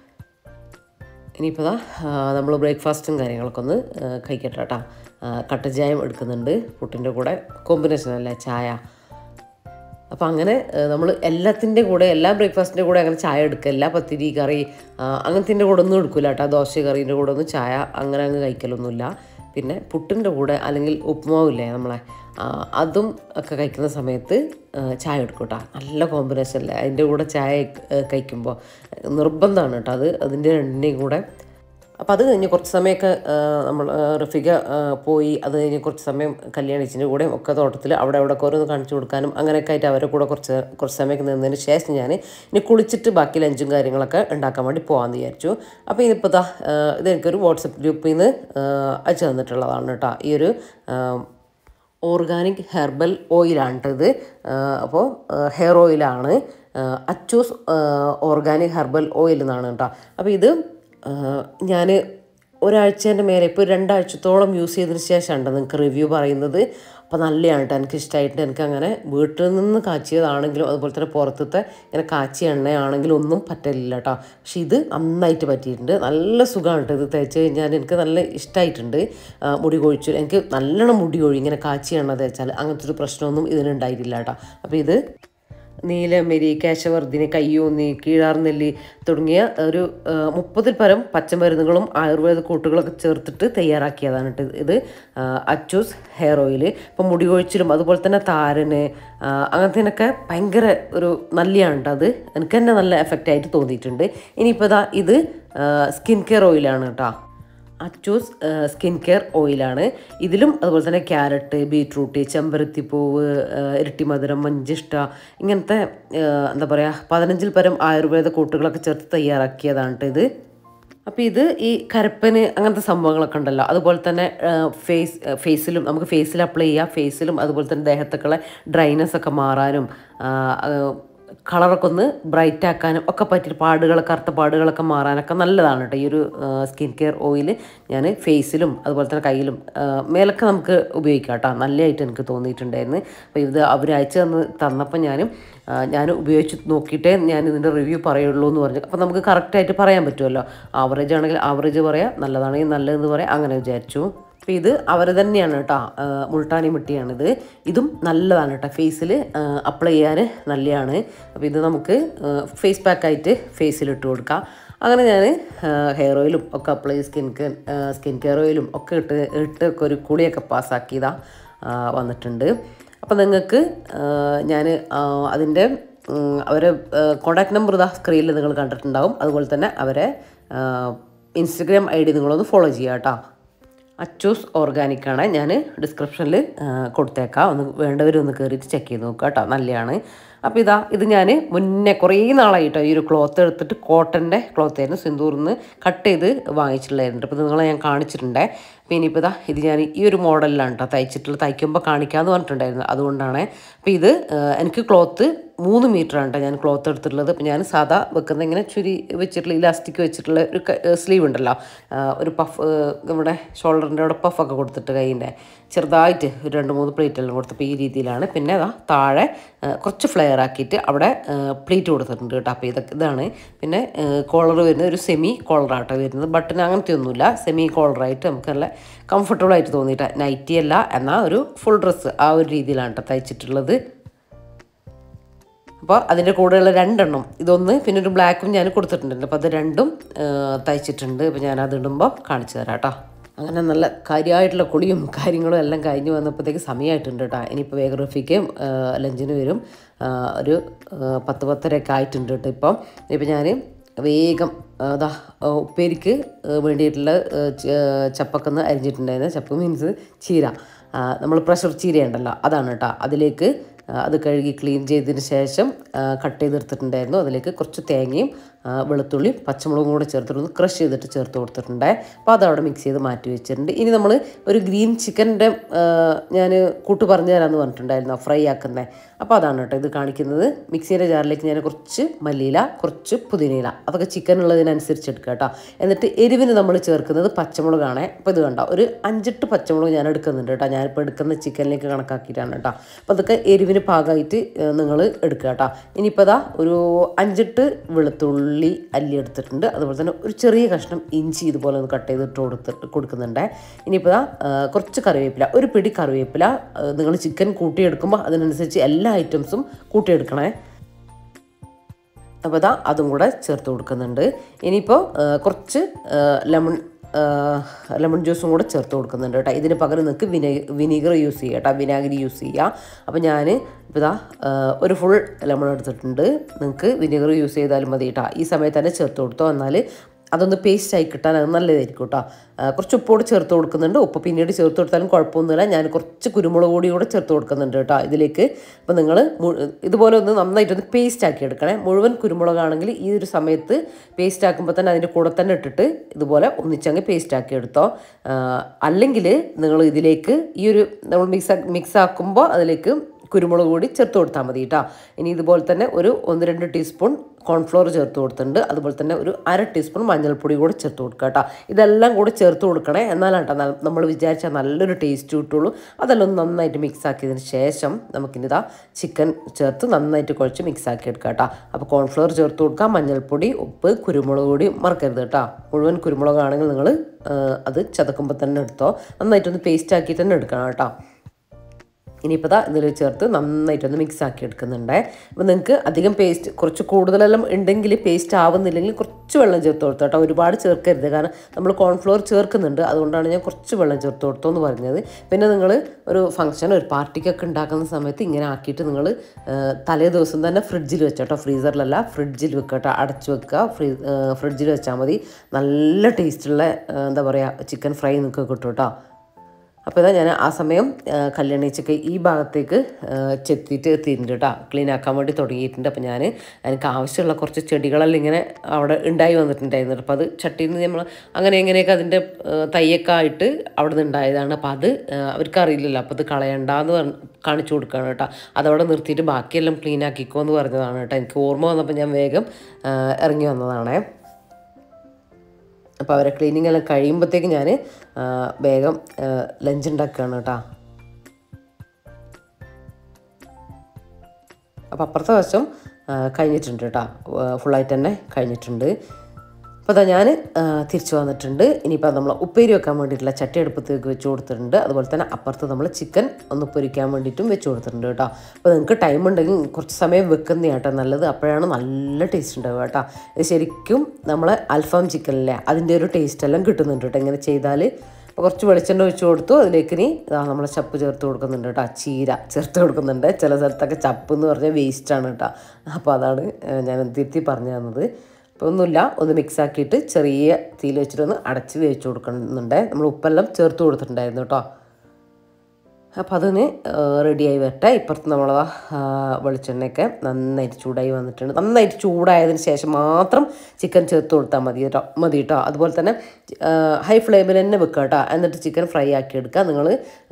ഇനിയിപ്പോൾ നമ്മൾ ബ്രേക്ക്ഫാസ്റ്റും കാര്യങ്ങളൊക്കെ ഒന്ന് ആ, കഴിക്കട്ടെ കേട്ടോ ആ, കട്ടൻ ചായം എടുക്കുന്നുണ്ട് പുട്ടിൻ്റെ കൂടെ കോമ്പിനേഷൻ അല്ലേ ചായ അപ്പോൾ അങ്ങനെ നമ്മൾ എല്ലാത്തിൻ്റെ കൂടെ എല്ലാ ബ്രേക്ക്ഫാസ്റ്റിൻ്റെ കൂടെ അങ്ങനെ ചായ എടുക്കില്ല പത്തിരി കറി ആ, അങ്ങനത്തിൻ്റെ കൂടെ ഒന്നും എടുക്കില്ല കേട്ടോ ദോശ കറീൻ്റെ കൂടെ ഒന്നും ചായ അങ്ങനെ അങ്ങ് കഴിക്കലൊന്നുമില്ല പിന്നെ പുട്ടിൻ്റെ കൂടെ അല്ലെങ്കിൽ ഉപ്പുമാവില്ലേ നമ്മളെ ആ, അതും ഒക്കെ കഴിക്കുന്ന സമയത്ത് ആ, ചായ എടുക്കും കേട്ടോ നല്ല കോമ്പിനേഷൻ അല്ലേ അതിൻ്റെ കൂടെ ചായ കഴിക്കുമ്പോൾ നിർബന്ധമാണ് കേട്ടോ അത് അതിൻ്റെ രണ്ടിൻ്റെയും കൂടെ അപ്പോൾ അത് കഴിഞ്ഞ് കുറച്ച് സമയമൊക്കെ ആ, നമ്മൾ ആ, റഫീഖ ആ, പോയി അത് കഴിഞ്ഞ് കുറച്ച് സമയം കല്യാണിച്ചിൻ്റെ കൂടെയും ഒക്കെ തോട്ടത്തിൽ അവിടെ അവിടെ ഓരോന്ന് കാണിച്ചു കൊടുക്കാനും അങ്ങനെയൊക്കെ ആയിട്ട് അവരെ കൂടെ കുറച്ച് കുറച്ച് സമയമൊക്കെ നിന്നതിന് ശേഷം ഞാൻ ഇനി കുളിച്ചിട്ട് ബാക്കി ലഞ്ചും കാര്യങ്ങളൊക്കെ ഉണ്ടാക്കാൻ വേണ്ടി പോകാമെന്ന് വിചാരിച്ചു അപ്പോൾ ഇതിപ്പോൾ ഇതാ ആ, ഇത് എനിക്കൊരു വാട്സപ്പ് ഗ്രൂപ്പിൽ നിന്ന് ആ, അയച്ചു തന്നിട്ടുള്ളതാണ് കേട്ടോ ഈ ഒരു ആ, ഓർഗാനിക് ഹെർബൽ ഓയിലാണ് ട്ടോ ഇത് അപ്പോൾ ഹെയർ ഓയിലാണ് അച്ചൂസ് ഓർഗാനിക് ഹെർബൽ ഓയിൽ എന്നാണ് കേട്ടോ അപ്പോൾ ഇത് ഞാൻ ഒരാഴ്ചേൻ്റെ മേലെ ഇപ്പോൾ രണ്ടാഴ്ചത്തോളം യൂസ് ചെയ്തതിന് ശേഷമാണ് നിങ്ങൾക്ക് റിവ്യൂ പറയുന്നത് അപ്പോൾ നല്ലതാണ് കേട്ടോ എനിക്ക് ഇഷ്ടമായിട്ട് എനിക്ക് അങ്ങനെ വീട്ടിൽ നിന്ന് കാച്ചിയതാണെങ്കിലും അതുപോലെ തന്നെ പുറത്തത്തെ ഇങ്ങനെ കാച്ചിയ എണ്ണയാണെങ്കിലും ഒന്നും പറ്റില്ല കേട്ടോ പക്ഷെ ഇത് നന്നായിട്ട് പറ്റിയിട്ടുണ്ട് നല്ല സുഖമാണ് കേട്ടോ ഇത് തേച്ച് കഴിഞ്ഞാൽ എനിക്ക് നല്ല ഇഷ്ടമായിട്ടുണ്ട് ആ, മുടി കൊഴിച്ചു എനിക്ക് നല്ലോണം മുടി കൊഴി ഇങ്ങനെ കാച്ചിയ എണ്ണ തേച്ചാൽ അങ്ങനത്തെ ഒരു പ്രശ്നമൊന്നും ഇതിനുണ്ടായിട്ടില്ല കേട്ടോ അപ്പോൾ ഇത് നീലമരി കേശവർദ്ധിനി കയ്യൂന്നി കീഴാർനെല്ലി തുടങ്ങിയ ഒരു ആ, മുപ്പതിൽ പരം പച്ചമരുന്നുകളും ആയുർവേദ കൂട്ടുകളൊക്കെ ചേർത്തിട്ട് തയ്യാറാക്കിയതാണ് കേട്ടോ ഇത് ആ, അച്ചൂസ് ഹെയർ ഓയിൽ ഇപ്പം മുടി കൊഴിച്ചിലും അതുപോലെ തന്നെ താരന് ആ, അങ്ങനത്തേനൊക്കെ ഭയങ്കര ഒരു നല്ലതാണ് കേട്ടോ അത് എനിക്ക് തന്നെ നല്ല എഫക്റ്റ് ആയിട്ട് തോന്നിയിട്ടുണ്ട് ഇനിയിപ്പോൾ ഇതാ ഇത് സ്കിൻ കെയർ ഓയിലാണ് കേട്ടോ അച്ചൂസ് സ്കിൻ കെയർ ഓയിലാണ് ഇതിലും അതുപോലെ തന്നെ ക്യാരറ്റ് ബീട്രൂട്ട് ചെമ്പരത്തിപ്പൂവ് ആ, ഇരട്ടിമധുരം മഞ്ചിഷ്ട ഇങ്ങനത്തെ ആ, എന്താ പറയുക പതിനഞ്ചിൽ പരം ആയുർവേദ കൂട്ടുകളൊക്കെ ചേർത്ത് തയ്യാറാക്കിയതാണ് ട്ടോ ഇത് അപ്പോൾ ഇത് ഈ കരപ്പന് അങ്ങനത്തെ സംഭവങ്ങളൊക്കെ ഉണ്ടല്ലോ അതുപോലെ തന്നെ ഫേസ് ഫേസിലും നമുക്ക് ഫേസിൽ അപ്ലൈ ചെയ്യാം ഫേസിലും അതുപോലെ തന്നെ ദേഹത്തൊക്കെയുള്ള ഡ്രൈനെസ് ഒക്കെ മാറാനും ആ, ആ, കളറൊക്കെ ഒന്ന് ബ്രൈറ്റ് ആക്കാനും ഒക്കെ പറ്റിയ പാടുകൾ കറുത്ത പാടുകളൊക്കെ മാറാനൊക്കെ നല്ലതാണ് കേട്ടോ ഈ ഒരു സ്കിൻ കെയർ ഓയിൽ ഞാൻ ഫേസിലും അതുപോലെ തന്നെ കയ്യിലും ആ, മേലൊക്കെ നമുക്ക് ഉപയോഗിക്കാം കേട്ടോ നല്ലതായിട്ട് എനിക്ക് തോന്നിയിട്ടുണ്ടായിരുന്നു അപ്പോൾ ഇത് അവർ അയച്ചു തന്ന് തന്നപ്പോൾ ഞാനും ആ, ഞാൻ ഉപയോഗിച്ച് നോക്കിയിട്ടേ ഞാൻ ഇതിൻ്റെ റിവ്യൂ പറയുള്ളൂ എന്ന് പറഞ്ഞു അപ്പോൾ നമുക്ക് കറക്റ്റായിട്ട് പറയാൻ പറ്റുമല്ലോ ആവറേജ് ആണെങ്കിൽ ആവറേജ് പറയാം നല്ലതാണെങ്കിൽ നല്ലതെന്ന് പറയാം അങ്ങനെ വിചാരിച്ചു അപ്പോൾ ഇത് അവർ തന്നെയാണ് കേട്ടോ ആ, മുൾട്ടാനി മിട്ടിയാണിത് ഇതും നല്ലതാണ് കേട്ടോ ഫേസിൽ അപ്ലൈ ചെയ്യാൻ നല്ലതാണ് അപ്പോൾ ഇത് നമുക്ക് ഫേസ് പാക്കായിട്ട് ഫേസിൽ ഇട്ട് കൊടുക്കാം അങ്ങനെ ഞാൻ ഹെയർ ഓയിലും ഒക്കെ apply skin care skin care ഓയിലും ഒക്കെ ഇട്ട് ഇട്ട് ഒക്കെ ഒരു കുളിയൊക്കെ പാസ്സാക്കിയതാ വന്നിട്ടുണ്ട് അപ്പോൾ നിങ്ങൾക്ക് ഞാൻ അതിൻ്റെ അവരെ കോണ്ടാക്ട് നമ്പർ ഇതാ സ്ക്രീനിൽ നിങ്ങൾ കണ്ടിട്ടുണ്ടാവും അതുപോലെ തന്നെ അവരെ ഇൻസ്റ്റഗ്രാം ഐ ഡി നിങ്ങളൊന്ന് ഫോളോ ചെയ്യുക കേട്ടോ അച്ചൂസ് ഓർഗാനിക് ആണ് ഞാൻ ഡിസ്ക്രിപ്ഷനിൽ കൊടുത്തേക്കാം ഒന്ന് വേണ്ടവരൊന്ന് കയറിയിട്ട് ചെക്ക് ചെയ്ത് നോക്കുക കേട്ടോ നല്ലതാണ് അപ്പോൾ ഇതാ ഇത് ഞാൻ മുന്നേ കുറേ നാളായിട്ടോ ഈ ഒരു ക്ലോത്ത് എടുത്തിട്ട് കോട്ടൻ്റെ ക്ലോത്ത് ആയിരുന്നു സിന്ദൂറിൽ നിന്ന് കട്ട് ചെയ്ത് വാങ്ങിച്ചിട്ടുണ്ടായിരുന്നു അപ്പോൾ നിങ്ങളെ ഞാൻ കാണിച്ചിട്ടുണ്ടേ അപ്പോൾ ഇനിയിപ്പോൾ ഇതാ ഇത് ഞാൻ ഈ ഒരു മോഡലിലാണ് കേട്ടോ തയ്ച്ചിട്ടുള്ള തയ്ക്കുമ്പോൾ കാണിക്കാമെന്ന് പറഞ്ഞിട്ടുണ്ടായിരുന്നു അതുകൊണ്ടാണ് അപ്പോൾ ഇത് ആ, എനിക്ക് ക്ലോത്ത് മൂന്ന് മീറ്ററാണ് കേട്ടോ ഞാൻ ക്ലോത്ത് എടുത്തിട്ടുള്ളത് അപ്പോൾ ഞാൻ സാധാ വെക്കുന്ന ഇങ്ങനെ ചുരി വെച്ചിട്ടുള്ള ഇലാസ്റ്റിക് വെച്ചിട്ടുള്ള ഒരു സ്ലീവ് ഉണ്ടല്ലോ ആ, ഒരു പഫ് നമ്മുടെ ഷോൾഡറിൻ്റെ അവിടെ പഫൊക്കെ കൊടുത്തിട്ട് കൈയിൻ്റെ ചെറുതായിട്ട് ഒരു രണ്ട് മൂന്ന് പ്ലേറ്റ് എല്ലാം കൊടുത്തപ്പോൾ ഈ രീതിയിലാണ് പിന്നെ അതാ താഴെ ആ, കുറച്ച് ഫ്ലെയർ ആക്കിയിട്ട് അവിടെ പ്ലേറ്റ് കൊടുത്തിട്ടുണ്ട് കേട്ടോ അപ്പോൾ ഇതൊക്കെ ഇതാണ് പിന്നെ കോളർ വരുന്നത് ഒരു സെമി കോളറാട്ടോ വരുന്നത് ബട്ടൺ അങ്ങനത്തെ ഒന്നുമില്ല സെമി കോളറായിട്ട് നമുക്ക് നല്ല കംഫർട്ടബിൾ ആയിട്ട് തോന്നിയിട്ട് നൈറ്റി അല്ല എന്നാൽ ഒരു ഫുൾ ഡ്രസ്സ് ആ ഒരു രീതിയിലാണ് കേട്ടോ തയ്ച്ചിട്ടുള്ളത് അപ്പോൾ അതിൻ്റെ കൂടെയുള്ള രണ്ടെണ്ണം ഇതൊന്ന് പിന്നെ ഒരു ബ്ലാക്കും ഞാൻ കൊടുത്തിട്ടുണ്ട് അപ്പോൾ അത് രണ്ടും ആ, തയ്ച്ചിട്ടുണ്ട് അപ്പോൾ ഞാൻ അത് ഇടുമ്പോൾ കാണിച്ചു തരാം കേട്ടോ അങ്ങനെ നല്ല കാര്യമായിട്ടുള്ള കുളിയും കാര്യങ്ങളും എല്ലാം കഴിഞ്ഞ് വന്നപ്പോഴത്തേക്ക് സമയമായിട്ടുണ്ട് കേട്ടോ ഇനിയിപ്പോൾ വേഗം റഫിക്ക് ലഞ്ചിന് വരും ആ, ഒരു ആ, പത്ത് പത്തരയൊക്കെ ആയിട്ടുണ്ട് കേട്ടോ ഇപ്പം ഇപ്പം ഞാൻ വേഗം അതാ ഉപ്പേരിക്ക് ആ, വേണ്ടിയിട്ടുള്ള ആ, ച- ചപ്പൊക്കെ ഒന്ന് അരിഞ്ഞിട്ടുണ്ടായിരുന്നു ചപ്പ് മീൻസ് ചീര നമ്മൾ പ്രഷർ ചീര ഉണ്ടല്ലോ അതാണ് കേട്ടോ അതിലേക്ക് ആ, അത് കഴുകി ക്ലീൻ ചെയ്തതിന് ശേഷം കട്ട് ചെയ്തെടുത്തിട്ടുണ്ടായിരുന്നു അതിലേക്ക് കുറച്ച് തേങ്ങയും ആ, വെളുത്തുള്ളിയും പച്ചമുളകും കൂടെ ചേർത്തിട്ട് ക്രഷ് ചെയ്തിട്ട് ചേർത്ത് കൊടുത്തിട്ടുണ്ട് അപ്പോൾ അതവിടെ മിക്സ് ചെയ്ത് മാറ്റി വെച്ചിട്ടുണ്ട് ഇനി നമ്മൾ ഒരു ഗ്രീൻ ചിക്കൻ്റെ ഞാൻ കൂട്ട് പറഞ്ഞു തരാമെന്ന് പറഞ്ഞിട്ടുണ്ടായിരുന്നു ഫ്രൈ ആക്കുന്നത് അപ്പോൾ അതാണ് കേട്ടോ ഇത് കാണിക്കുന്നത് മിക്സിയുടെ ജാറിലേക്ക് ഞാൻ കുറച്ച് മല്ലിയില കുറച്ച് പുതിനയില അതൊക്കെ ചിക്കൻ ഉള്ളതിനനുസരിച്ച് എടുക്കുക കേട്ടോ എന്നിട്ട് എരിവിന് നമ്മൾ ചേർക്കുന്നത് പച്ചമുളകാണ് അപ്പോൾ ഇത് കണ്ടോ ഒരു അഞ്ചെട്ട് പച്ചമുളക് ഞാൻ എടുക്കുന്നുണ്ട് കേട്ടോ ഞാനിപ്പോൾ എടുക്കുന്ന ചിക്കനിലേക്ക് കണക്കാക്കിയിട്ടാണ് കേട്ടോ അപ്പോൾ അതൊക്കെ എരിവിന് പാകമായിട്ട് നിങ്ങൾ എടുക്കുക കേട്ടോ ഇനിയിപ്പോൾ അതാ ഒരു അഞ്ചെട്ട് വെളുത്തുള്ളി അല്ലി എടുത്തിട്ടുണ്ട് അതുപോലെ തന്നെ ഒരു ചെറിയ കഷ്ണം ഇഞ്ചി ഇതുപോലെ ഒന്ന് കട്ട് ചെയ്തിട്ട് കൊടുത്ത് കൊടുക്കുന്നുണ്ട് ഇനിയിപ്പോൾ ദാ, ആ, കുറച്ച് കറിവേപ്പില ഒരു പിടി കറിവേപ്പില നിങ്ങൾ ചിക്കൻ കൂട്ടിയെടുക്കുമ്പോൾ അതിനനുസരിച്ച് എല്ലാ ഐറ്റംസും കൂട്ടിയെടുക്കണേ അപ്പോൾ ഇതാ അതും കൂടെ ചേർത്ത് കൊടുക്കുന്നുണ്ട് ഇനിയിപ്പോൾ ആ, കുറച്ച് ലെമൺ ലെമൺ ജ്യൂസും കൂടെ ചേർത്ത് കൊടുക്കുന്നുണ്ട് കേട്ടോ ഇതിന് പകരം നിങ്ങൾക്ക് വിനെ വിനീഗർ യൂസ് ചെയ്യുക കേട്ടോ വിനാഗിരി യൂസ് ചെയ്യുക അപ്പോൾ ഞാൻ ഇപ്പോൾ ഇതാ ആ, ഒരു ഫുൾ ലെമൺ എടുത്തിട്ടുണ്ട് നിങ്ങൾക്ക് വിനീഗർ യൂസ് ചെയ്താലും മതി കേട്ടോ ഈ സമയത്ത് തന്നെ ചേർത്ത് കൊടുത്തോ എന്നാൽ അതൊന്ന് പേസ്റ്റ് ആയി കിട്ടാൻ അത് നല്ലതായിരിക്കും കേട്ടോ ആ, കുറച്ച് ഉപ്പോട് ചേർത്ത് കൊടുക്കുന്നുണ്ട് ഉപ്പ് പിന്നീട് ചേർത്ത് കൊടുത്താലും കുഴപ്പമൊന്നുമില്ല ഞാൻ കുറച്ച് കുരുമുളക് പൊടി കൂടെ ചേർത്ത് കൊടുക്കുന്നുണ്ട് കേട്ടോ ഇതിലേക്ക് അപ്പോൾ നിങ്ങൾ ഇതുപോലെ ഒന്ന് നന്നായിട്ടൊന്ന് പേസ്റ്റ് ആക്കി എടുക്കണേ മുഴുവൻ കുരുമുളകാണെങ്കിൽ ഈ ഒരു സമയത്ത് പേസ്റ്റ് ആക്കുമ്പോൾ തന്നെ അതിൻ്റെ കൂടെ തന്നെ ഇട്ടിട്ട് ഇതുപോലെ ഒന്നിച്ചങ്ങ് പേസ്റ്റ് ആക്കി എടുത്തോ അല്ലെങ്കിൽ നിങ്ങൾ ഇതിലേക്ക് ഈ ഒരു നമ്മൾ മിക്സ് മിക്സ് ആക്കുമ്പോൾ അതിലേക്ക് കുരുമുളക് കൂടി ചേർത്ത് കൊടുത്താൽ മതി കേട്ടോ ഇനി ഇതുപോലെ തന്നെ ഒരു ഒന്ന് രണ്ട് ടീസ്പൂൺ കോൺഫ്ലോർ ചേർത്ത് കൊടുത്തിട്ടുണ്ട് അതുപോലെ തന്നെ ഒരു അര ടീസ്പൂൺ മഞ്ഞൾപ്പൊടി കൂടി ചേർത്ത് കൊടുക്കുക കേട്ടോ ഇതെല്ലാം കൂടി ചേർത്ത് കൊടുക്കണേ എന്നാലാണ് കേട്ടോ നമ്മൾ വിചാരിച്ചാൽ നല്ലൊരു ടേസ്റ്റ് കിട്ടുള്ളൂ അതെല്ലാം ഒന്ന് നന്നായിട്ട് മിക്സ് ആക്കിയതിന് ശേഷം നമുക്കിനിതാ ചിക്കൻ ചേർത്ത് നന്നായിട്ട് കുഴച്ച് മിക്സ് ആക്കി എടുക്കുക കേട്ടോ അപ്പോൾ കോൺഫ്ലോർ ചേർത്ത് കൊടുക്കുക മഞ്ഞൾപ്പൊടി ഉപ്പ് കുരുമുളക് പൊടി മറക്കരുത് കേട്ടോ മുഴുവൻ കുരുമുളകാണെങ്കിൽ നിങ്ങൾ അത് ചതക്കുമ്പോൾ തന്നെ എടുത്തോ നന്നായിട്ടൊന്ന് പേസ്റ്റ് ആക്കി തന്നെ എടുക്കണം കേട്ടോ ഇനിയിപ്പോൾ ദാ ഇതിൽ ചേർത്ത് നന്നായിട്ടൊന്ന് മിക്സ് ആക്കി എടുക്കുന്നുണ്ട് അപ്പോൾ നിങ്ങൾക്ക് അധികം പേസ്റ്റ് കുറച്ച് കൂടുതലെല്ലാം ഉണ്ടെങ്കിൽ പേസ്റ്റ് ആവുന്നില്ലെങ്കിൽ കുറച്ച് വെള്ളം ചേർത്ത് കൊടുത്തു കേട്ടോ ഒരുപാട് ചേർക്കരുത് കാരണം നമ്മൾ കോൺഫ്ലോർ ചേർക്കുന്നുണ്ട് അതുകൊണ്ടാണ് ഞാൻ കുറച്ച് വെള്ളം ചേർത്ത് കൊടുത്തു എന്ന് പറഞ്ഞത് പിന്നെ നിങ്ങൾ ഒരു ഫംഗ്ഷൻ ഒരു പാർട്ടിക്കൊക്കെ ഉണ്ടാക്കുന്ന സമയത്ത് ഇങ്ങനെ ആക്കിയിട്ട് നിങ്ങൾ തലേ ദിവസം തന്നെ ഫ്രിഡ്ജിൽ വെച്ചോട്ടോ ഫ്രീസറിലല്ല ഫ്രിഡ്ജിൽ വെക്കട്ടോ അടച്ചു വെക്കുക ഫ്രീ ഫ്രിഡ്ജിൽ വെച്ചാൽ മതി നല്ല ടേസ്റ്റുള്ള എന്താ പറയുക ചിക്കൻ ഫ്രൈ നിങ്ങൾക്ക് കിട്ടും കേട്ടോ അപ്പോൾ ഇതാ ഞാൻ ആ സമയം ആ, കല്യാണിച്ചൊക്കെ ഈ ഭാഗത്തേക്ക് ആ, ചെത്തിയിട്ട് എത്തിയിട്ടുണ്ട് കേട്ടോ ക്ലീൻ ആക്കാൻ വേണ്ടി തുടങ്ങിയിട്ടുണ്ട് അപ്പോൾ ഞാൻ എനിക്ക് ആവശ്യമുള്ള കുറച്ച് ചെടികളെല്ലാം ഇങ്ങനെ അവിടെ ഉണ്ടായി വന്നിട്ടുണ്ടായിരുന്നു അപ്പോൾ അത് ചട്ടിയിൽ നിന്ന് നമ്മൾ അങ്ങനെ എങ്ങനെയൊക്കെ അതിൻ്റെ ആ, തൈയൊക്കെ ആയിട്ട് അവിടെ നിന്ന് ഉണ്ടായതാണ് അപ്പോൾ അത് ആ, അവർക്ക് അറിയില്ലല്ലോ അപ്പോൾ അത് കളയണ്ടെന്ന് പറഞ്ഞ് കാണിച്ചു കൊടുക്കുകയാണ് കേട്ടോ അതവിടെ നിർത്തിയിട്ട് ബാക്കിയെല്ലാം ക്ലീൻ ആക്കിക്കോ എന്ന് പറഞ്ഞതാണ് കേട്ടോ എനിക്ക് ഓർമ്മ വന്നപ്പോൾ ഞാൻ വേഗം ആ, ഇറങ്ങി വന്നതാണേ അപ്പോൾ അവരെ ക്ലീനിങ് എല്ലാം കഴിയുമ്പോഴത്തേക്ക് ഞാൻ വേഗം ലഞ്ച് ഉണ്ടാക്കുകയാണ് കേട്ടോ അപ്പോൾ അപ്പുറത്തെ വശം ആ, കഴിഞ്ഞിട്ടുണ്ട് കേട്ടോ ഫുള്ളായിട്ട് തന്നെ കഴിഞ്ഞിട്ടുണ്ട് അപ്പോൾ അതാ ഞാൻ തിരിച്ചു വന്നിട്ടുണ്ട് ഇനിയിപ്പോൾ നമ്മൾ ഉപ്പേരി വെക്കാൻ വേണ്ടിയിട്ടുള്ള ചട്ടി അടുപ്പത്തേക്ക് വെച്ച് കൊടുത്തിട്ടുണ്ട് അതുപോലെ തന്നെ അപ്പുറത്ത് നമ്മൾ ചിക്കൻ ഒന്ന് പൊരിക്കാൻ വേണ്ടിയിട്ടും വെച്ച് കൊടുത്തിട്ടുണ്ട് കേട്ടോ അപ്പോൾ നിങ്ങൾക്ക് ടൈം ഉണ്ടെങ്കിൽ കുറച്ച് സമയം വെക്കുന്ന കേട്ടോ നല്ലത് അപ്പോഴാണ് നല്ല ടേസ്റ്റ് ഉണ്ടാവുക കേട്ടോ ഇത് ശരിക്കും നമ്മൾ അൽഫാം ചിക്കനില്ലേ അതിൻ്റെ ഒരു ടേസ്റ്റ് എല്ലാം കിട്ടുന്നുണ്ട് കേട്ടോ ഇങ്ങനെ ചെയ്താൽ അപ്പോൾ കുറച്ച് വെളിച്ചെണ്ണ ഒഴിച്ച് കൊടുത്തു അതിലേക്ക് ഇനി ഇതാ നമ്മൾ ചപ്പ് ചേർത്ത് കൊടുക്കുന്നുണ്ട് കേട്ടോ ചീര ചേർത്ത് കൊടുക്കുന്നുണ്ട് ചില സ്ഥലത്തൊക്കെ ചപ്പ് എന്ന് പറഞ്ഞാൽ വേസ്റ്റാണ് കേട്ടോ അപ്പോൾ അതാണ് ഏഹ്, ഞാൻ തിരുത്തി പറഞ്ഞു തന്നത് അപ്പോൾ ഒന്നുമില്ല ഒന്ന് മിക്സ് ആക്കിയിട്ട് ചെറിയ തീയിൽ വെച്ചിട്ടൊന്ന് അടച്ച് വേവിച്ച് കൊടുക്കുന്നുണ്ട് നമ്മൾ ഉപ്പെല്ലാം ചേർത്ത് കൊടുത്തിട്ടുണ്ടായിരുന്നു കേട്ടോ അപ്പോൾ അതിന് റെഡിയായി വരട്ടെ ഇപ്പുറത്ത് നമ്മൾ വെളിച്ചെണ്ണയൊക്കെ നന്നായിട്ട് ചൂടായി വന്നിട്ടുണ്ട് നന്നായിട്ട് ചൂടായതിന് ശേഷം മാത്രം ചിക്കൻ ചേർത്ത് കൊടുത്താൽ മതി കേട്ടോ മതി കേട്ടോ അതുപോലെ തന്നെ ഹൈ ഫ്ലെയിമിൽ തന്നെ വെക്കുക കേട്ടോ എന്നിട്ട് ചിക്കൻ ഫ്രൈ ആക്കി എടുക്കുക നിങ്ങൾ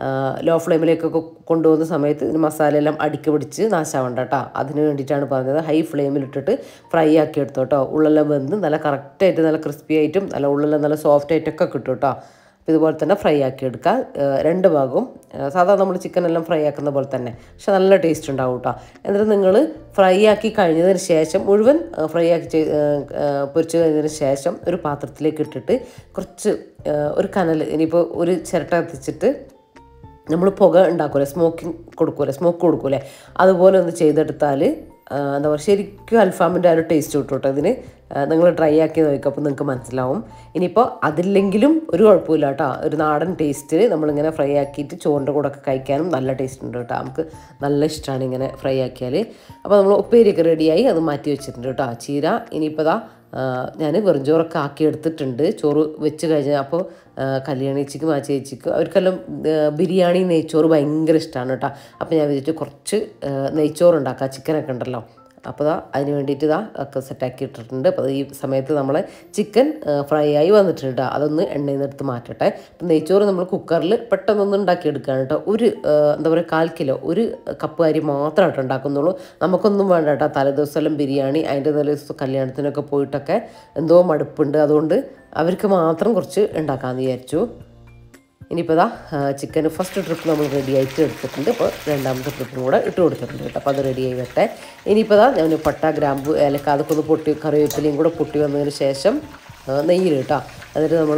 ലോ ഫ്ലെയിമിലേക്കൊക്കെ കൊണ്ടുപോകുന്ന സമയത്ത് ഇതിന് മസാലയെല്ലാം അടിക്ക് പിടിച്ച് നാശാവണ്ട കേട്ടോ അതിന് വേണ്ടിയിട്ടാണ് പറഞ്ഞത് ഹൈ ഫ്ലെയിമിലിട്ടിട്ട് ഫ്രൈ ആക്കി എടുത്തോ കേട്ടോ ഉള്ളെല്ലാം വെന്ത് നല്ല കറക്റ്റായിട്ട് നല്ല ക്രിസ്പി ആയിട്ടും നല്ല ഉള്ളെല്ലാം നല്ല സോഫ്റ്റ് ആയിട്ടൊക്കെ കിട്ടും കേട്ടോ അപ്പോൾ ഇതുപോലെ തന്നെ ഫ്രൈ ആക്കി എടുക്കുക ഏഹ് രണ്ട് ഭാഗവും ഏഹ് സാധാരണ നമ്മൾ ചിക്കൻ എല്ലാം ഫ്രൈ ആക്കുന്ന പോലെ തന്നെ പക്ഷെ നല്ല ടേസ്റ്റ് ഉണ്ടാവും കേട്ടോ എന്നിട്ട് നിങ്ങൾ ഫ്രൈ ആക്കി കഴിഞ്ഞതിന് ശേഷം മുഴുവൻ ഫ്രൈ ആക്കി ചെയ്- ഏഹ് ഏഹ് പൊരിച്ച് കഴിഞ്ഞതിന് ശേഷം ഒരു പാത്രത്തിലേക്ക് ഇട്ടിട്ട് കുറച്ച് ഏഹ് ഒരു കനൽ ഇനിയിപ്പോൾ ഒരു ചിരട്ട കത്തിച്ചിട്ട് നമ്മൾ പുക ഉണ്ടാക്കൂലേ സ്മോക്കിംഗ് കൊടുക്കൂലേ സ്മോക്ക് കൊടുക്കൂലേ അതുപോലെ ഒന്ന് ചെയ്തെടുത്താൽ ആ, എന്താ പറയുക ശരിക്കും അൽഫാമിൻ്റെ ആ ഒരു ടേസ്റ്റ് കിട്ടും കേട്ടോ ഇതിന് നിങ്ങൾ ട്രൈ ആക്കി നോക്കുക അപ്പോൾ നിങ്ങൾക്ക് മനസ്സിലാവും ഇനിയിപ്പോൾ അതില്ലെങ്കിലും ഒരു കുഴപ്പമില്ല കേട്ടോ ഒരു നാടൻ ടേസ്റ്റ് നമ്മളിങ്ങനെ ഫ്രൈ ആക്കിയിട്ട് ചോറിൻ്റെ കൂടെ ഒക്കെ കഴിക്കാനും നല്ല ടേസ്റ്റ് ഉണ്ട് കേട്ടോ നമുക്ക് നല്ല ഇഷ്ടമാണ് ഇങ്ങനെ ഫ്രൈ ആക്കിയാൽ അപ്പോൾ നമ്മൾ ഉപ്പേരിയൊക്കെ റെഡിയായി അത് മാറ്റി വെച്ചിട്ടുണ്ട് കേട്ടോ ചീര ഇനിയിപ്പോൾ ദാ ഞാൻ വെറും ചോറൊക്കെ ആക്കി എടുത്തിട്ടുണ്ട് ചോറ് വെച്ച് കഴിഞ്ഞാൽ അപ്പോൾ കല്യാണിച്ചിക്കും ആ ചേച്ചിക്കും അവർക്കെല്ലാം ആ, ബിരിയാണി നെയ്ച്ചോറ് ഭയങ്കര ഇഷ്ടമാണ് കേട്ടോ അപ്പോൾ ഞാൻ വിചാരിച്ചു കുറച്ച് ആ, നെയ്ച്ചോറ് ഉണ്ടാക്കാം ചിക്കനൊക്കെ ഉണ്ടല്ലോ അപ്പോൾ ദാ അതിന് വേണ്ടിയിട്ട് ഇതാ ഒക്കെ സെറ്റാക്കി ഇട്ടിട്ടുണ്ട് അപ്പോൾ ഈ സമയത്ത് നമ്മൾ ചിക്കൻ ഫ്രൈ ആയി വന്നിട്ടുണ്ട് കേട്ടോ അതൊന്ന് എണ്ണയിൽ നിന്ന് എടുത്ത് മാറ്റട്ടെ അപ്പം നെയ്ച്ചോറ് നമ്മൾ കുക്കറിൽ പെട്ടെന്നൊന്ന് ഉണ്ടാക്കിയെടുക്കുകയാണ് കേട്ടോ ഒരു ആ, എന്താ പറയുക കാൽ കിലോ ഒരു കപ്പ് അരി മാത്രമായിട്ട് ഉണ്ടാക്കുന്നുള്ളൂ നമുക്കൊന്നും വേണ്ട കേട്ടോ തലേദിവസം എല്ലാം ബിരിയാണി അതിൻ്റെ തലേദിവസം കല്യാണത്തിനൊക്കെ പോയിട്ടൊക്കെ എന്തോ മടുപ്പുണ്ട് അതുകൊണ്ട് അവർക്ക് മാത്രം കുറച്ച് ഉണ്ടാക്കാമെന്ന് വിചാരിച്ചു ഇനിയിപ്പോൾ ഇതാ ചിക്കൻ ഫസ്റ്റ് ട്രിപ്പ് നമ്മൾ റെഡി ആയിട്ട് എടുത്തിട്ടുണ്ട് അപ്പോൾ രണ്ടാമത്തെ ട്രിപ്പിനും കൂടെ ഇട്ട് കൊടുത്തിട്ടുണ്ട് കേട്ടോ അപ്പോൾ അത് റെഡി ആയി വരട്ടെ ഇനിയിപ്പോൾ ഇതാ ഞാൻ പട്ട ഗ്രാമ്പു ഏലക്ക അതൊക്കെ ഒന്ന് പൊട്ടി കറിവേപ്പിലയും കൂടെ പൊട്ടി വന്നതിന് ശേഷം ആ, നെയ്യിൽ കേട്ടോ എന്നിട്ട് നമ്മൾ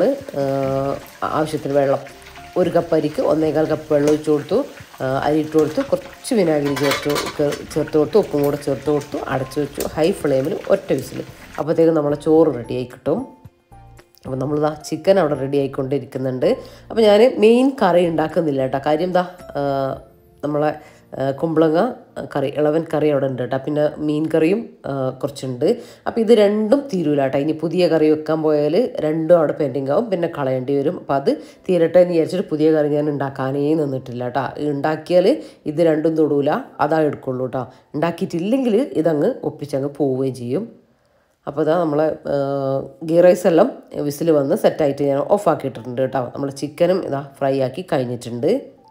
ആവശ്യത്തിന് വെള്ളം ഒരു കപ്പ് അരിക്ക് ഒന്നേകാൽ കപ്പ് വെള്ളം ഒഴിച്ച് കൊടുത്തു ആ, അരി ഇട്ട് കൊടുത്തു കുറച്ച് വിനാഗിരി ചേർത്ത് കേ- ചേർത്ത് കൊടുത്തു ഉപ്പും കൂടെ ചേർത്ത് കൊടുത്തു അടച്ചു വെച്ചു ഹൈ ഫ്ലെയിമിൽ ഒറ്റ വിസിൽ അപ്പോഴത്തേക്കും നമ്മളെ ചോറ് റെഡിയായി കിട്ടും അപ്പോൾ നമ്മളിതാ ചിക്കൻ അവിടെ റെഡി ആയിക്കൊണ്ടിരിക്കുന്നുണ്ട് അപ്പോൾ ഞാൻ മെയിൻ കറി ഉണ്ടാക്കുന്നില്ല കേട്ടോ കാര്യം എന്താ നമ്മളെ ആ, കുമ്പളങ്ങ കറി ഇളവൻ കറി അവിടെ ഉണ്ട് കേട്ടോ പിന്നെ മീൻ കറിയും ആ, കുറച്ചുണ്ട് അപ്പോൾ ഇത് രണ്ടും തീരൂല കേട്ടോ ഇനി പുതിയ കറി വെക്കാൻ പോയാൽ രണ്ടും അവിടെ പെൻഡിങ് ആവും പിന്നെ കളയേണ്ടി വരും അപ്പോൾ അത് തീരട്ടെ എന്ന് വിചാരിച്ചിട്ട് പുതിയ കറി ഞാൻ ഉണ്ടാക്കാനേ നിന്നിട്ടില്ല കേട്ടോ ഉണ്ടാക്കിയാൽ ഇത് രണ്ടും തൊടൂല അതാ എടുക്കുള്ളൂ കേട്ടോ ഉണ്ടാക്കിയിട്ടില്ലെങ്കിൽ ഇതങ്ങ് ഒപ്പിച്ചങ്ങ് പോവുകയും ചെയ്യും അപ്പോൾ ഇതാ നമ്മളെ ഗീ റൈസ് എല്ലാം വിസിൽ വന്ന് സെറ്റായിട്ട് ഞാൻ ഓഫ് ആക്കിയിട്ടുണ്ട് കേട്ടോ നമ്മൾ ചിക്കനും ഇതാ ഫ്രൈ ആക്കി കഴിഞ്ഞിട്ടുണ്ട്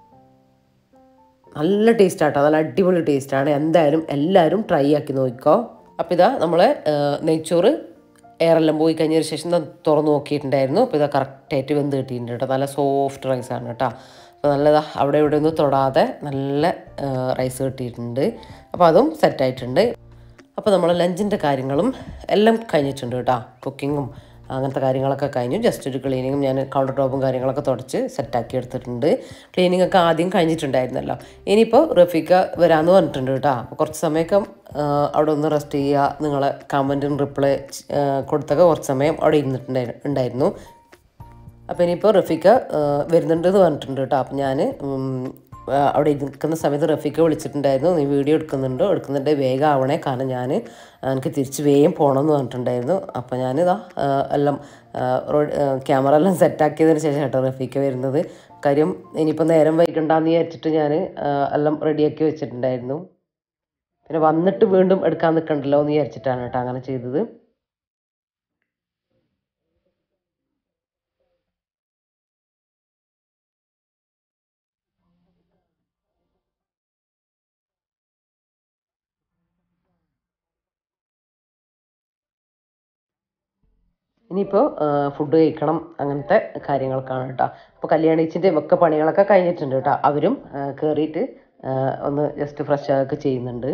നല്ല ടേസ്റ്റ് ആട്ടോ നല്ല അടിപൊളി ടേസ്റ്റാണ് എന്തായാലും എല്ലാവരും ട്രൈ ആക്കി നോക്കിക്കോ അപ്പോൾ ഇതാ നമ്മളെ നെയ്ച്ചോറ് എയറെല്ലാം പോയി കഴിഞ്ഞതിന് ശേഷം ഞാൻ തുറന്ന് നോക്കിയിട്ടുണ്ടായിരുന്നു അപ്പോൾ ഇതാ കറക്റ്റായിട്ട് വെന്ത് കിട്ടിയിട്ടുണ്ട് കേട്ടോ നല്ല സോഫ്റ്റ് റൈസാണ് കേട്ടോ അപ്പോൾ നല്ലതാ അവിടെ ഇവിടെ ഒന്നും തൊടാതെ നല്ല റൈസ് കിട്ടിയിട്ടുണ്ട് അപ്പോൾ അതും സെറ്റായിട്ടുണ്ട് അപ്പോൾ നമ്മൾ ലഞ്ചിൻ്റെ കാര്യങ്ങളും എല്ലാം കഴിഞ്ഞിട്ടുണ്ട് കേട്ടോ കുക്കിങ്ങും അങ്ങനത്തെ കാര്യങ്ങളൊക്കെ കഴിഞ്ഞു ജസ്റ്റ് ഒരു ക്ലീനിങ്ങും ഞാൻ കൗണ്ടർ ടോപ്പും കാര്യങ്ങളൊക്കെ തുടച്ച് സെറ്റാക്കി എടുത്തിട്ടുണ്ട് ക്ലീനിങ് ഒക്കെ ആദ്യം കഴിഞ്ഞിട്ടുണ്ടായിരുന്നല്ലോ ഇനിയിപ്പോൾ റഫീക്ക വരാമെന്ന് പറഞ്ഞിട്ടുണ്ട് കേട്ടോ അപ്പോൾ കുറച്ച് സമയമൊക്കെ ആ, അവിടെ ഒന്ന് റെസ്റ്റ് ചെയ്യുക നിങ്ങളെ കമൻറ്റും റിപ്ലൈ കൊടുത്തൊക്കെ കുറച്ച് സമയം അവിടെ ഇരുന്നിട്ടുണ്ടായി ഉണ്ടായിരുന്നു അപ്പോൾ ഇനിയിപ്പോൾ റഫീക്ക ആ, വരുന്നുണ്ട് എന്ന് പറഞ്ഞിട്ടുണ്ട് കേട്ടോ അപ്പം ഞാൻ അവിടെ നിൽക്കുന്ന സമയത്ത് റഫീക്ക വിളിച്ചിട്ടുണ്ടായിരുന്നു നീ വീഡിയോ എടുക്കുന്നുണ്ടോ എടുക്കുന്നുണ്ട് വേഗം ആവണേ കാരണം ഞാൻ എനിക്ക് തിരിച്ച് വേഗം പോകണമെന്ന് പറഞ്ഞിട്ടുണ്ടായിരുന്നു അപ്പോൾ ഞാനിതാ ആ, എല്ലാം ക്യാമറ എല്ലാം സെറ്റാക്കിയതിന് ശേഷം കേട്ടോ റഫീക്ക വരുന്നത് കാര്യം ഇനിയിപ്പോൾ നേരം വൈകണ്ടെന്ന് വിചാരിച്ചിട്ട് ഞാൻ എല്ലാം റെഡിയാക്കി വെച്ചിട്ടുണ്ടായിരുന്നു പിന്നെ വന്നിട്ട് വീണ്ടും എടുക്കാൻ നിൽക്കണ്ടല്ലോ എന്ന് വിചാരിച്ചിട്ടാണ് കേട്ടോ അങ്ങനെ ചെയ്തത് ഇനിയിപ്പോൾ ഫുഡ് കഴിക്കണം അങ്ങനത്തെ കാര്യങ്ങൾക്കാണ് കേട്ടോ അപ്പോൾ കല്യാണിച്ചിൻ്റെ ഒക്കെ പണികളൊക്കെ കഴിഞ്ഞിട്ടുണ്ട് കേട്ടോ അവരും കയറിയിട്ട് ഒന്ന് ജസ്റ്റ് ഫ്രഷ് ആകൊക്കെ ചെയ്യുന്നുണ്ട്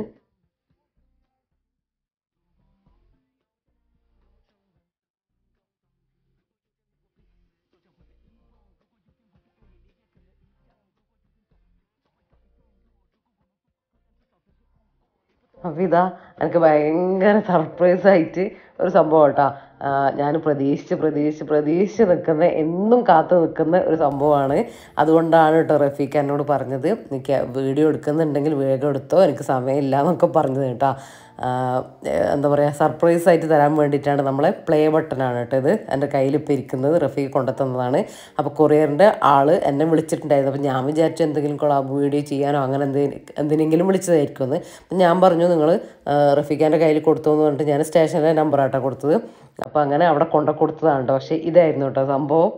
അപ്പോൾ ഇതാ എനിക്ക് ഭയങ്കര സർപ്രൈസ് ആയിട്ട് ഒരു സംഭവം കേട്ടോ ഞാൻ പ്രതീക്ഷിച്ച് പ്രതീക്ഷിച്ച് പ്രതീക്ഷിച്ച് നിൽക്കുന്ന എന്നും കാത്തു നിൽക്കുന്ന ഒരു സംഭവമാണ് അതുകൊണ്ടാണ് കേട്ടോ റഫീഖ് എന്നോട് പറഞ്ഞത് എനിക്ക് വീഡിയോ എടുക്കുന്നുണ്ടെങ്കിൽ വേഗം എടുത്തോ എനിക്ക് സമയമില്ല എന്നൊക്കെ പറഞ്ഞത് കേട്ടോ ആ, എന്താ പറയുക സർപ്രൈസ് ആയിട്ട് തരാൻ വേണ്ടിയിട്ടാണ് നമ്മളെ പ്ലേ ബട്ടനാണ് കേട്ടോ ഇത് എൻ്റെ കയ്യിൽ ഇപ്പോൾ ഇരിക്കുന്നത് റഫീഖ് കൊണ്ടുത്തന്നതാണ് അപ്പോൾ കൊറിയറിൻ്റെ ആൾ എന്നെ വിളിച്ചിട്ടുണ്ടായിരുന്നു അപ്പോൾ ഞാൻ വിചാരിച്ചു എന്തെങ്കിലും കൊളാബ് വീഡിയോ ചെയ്യാനോ അങ്ങനെ എന്തെങ്കിലും എന്തിനെങ്കിലും വിളിച്ചതായിരിക്കും എന്ന് അപ്പം ഞാൻ പറഞ്ഞു നിങ്ങൾ റഫീഖാൻ്റെ കയ്യിൽ കൊടുത്തു എന്ന് പറഞ്ഞിട്ട് ഞാൻ സ്റ്റേഷനിലെ നമ്പറാട്ടോ കൊടുത്തത് അപ്പോൾ അങ്ങനെ അവിടെ കൊണ്ട കൊടുത്തതാണ് കേട്ടോ പക്ഷേ ഇതായിരുന്നു കേട്ടോ സംഭവം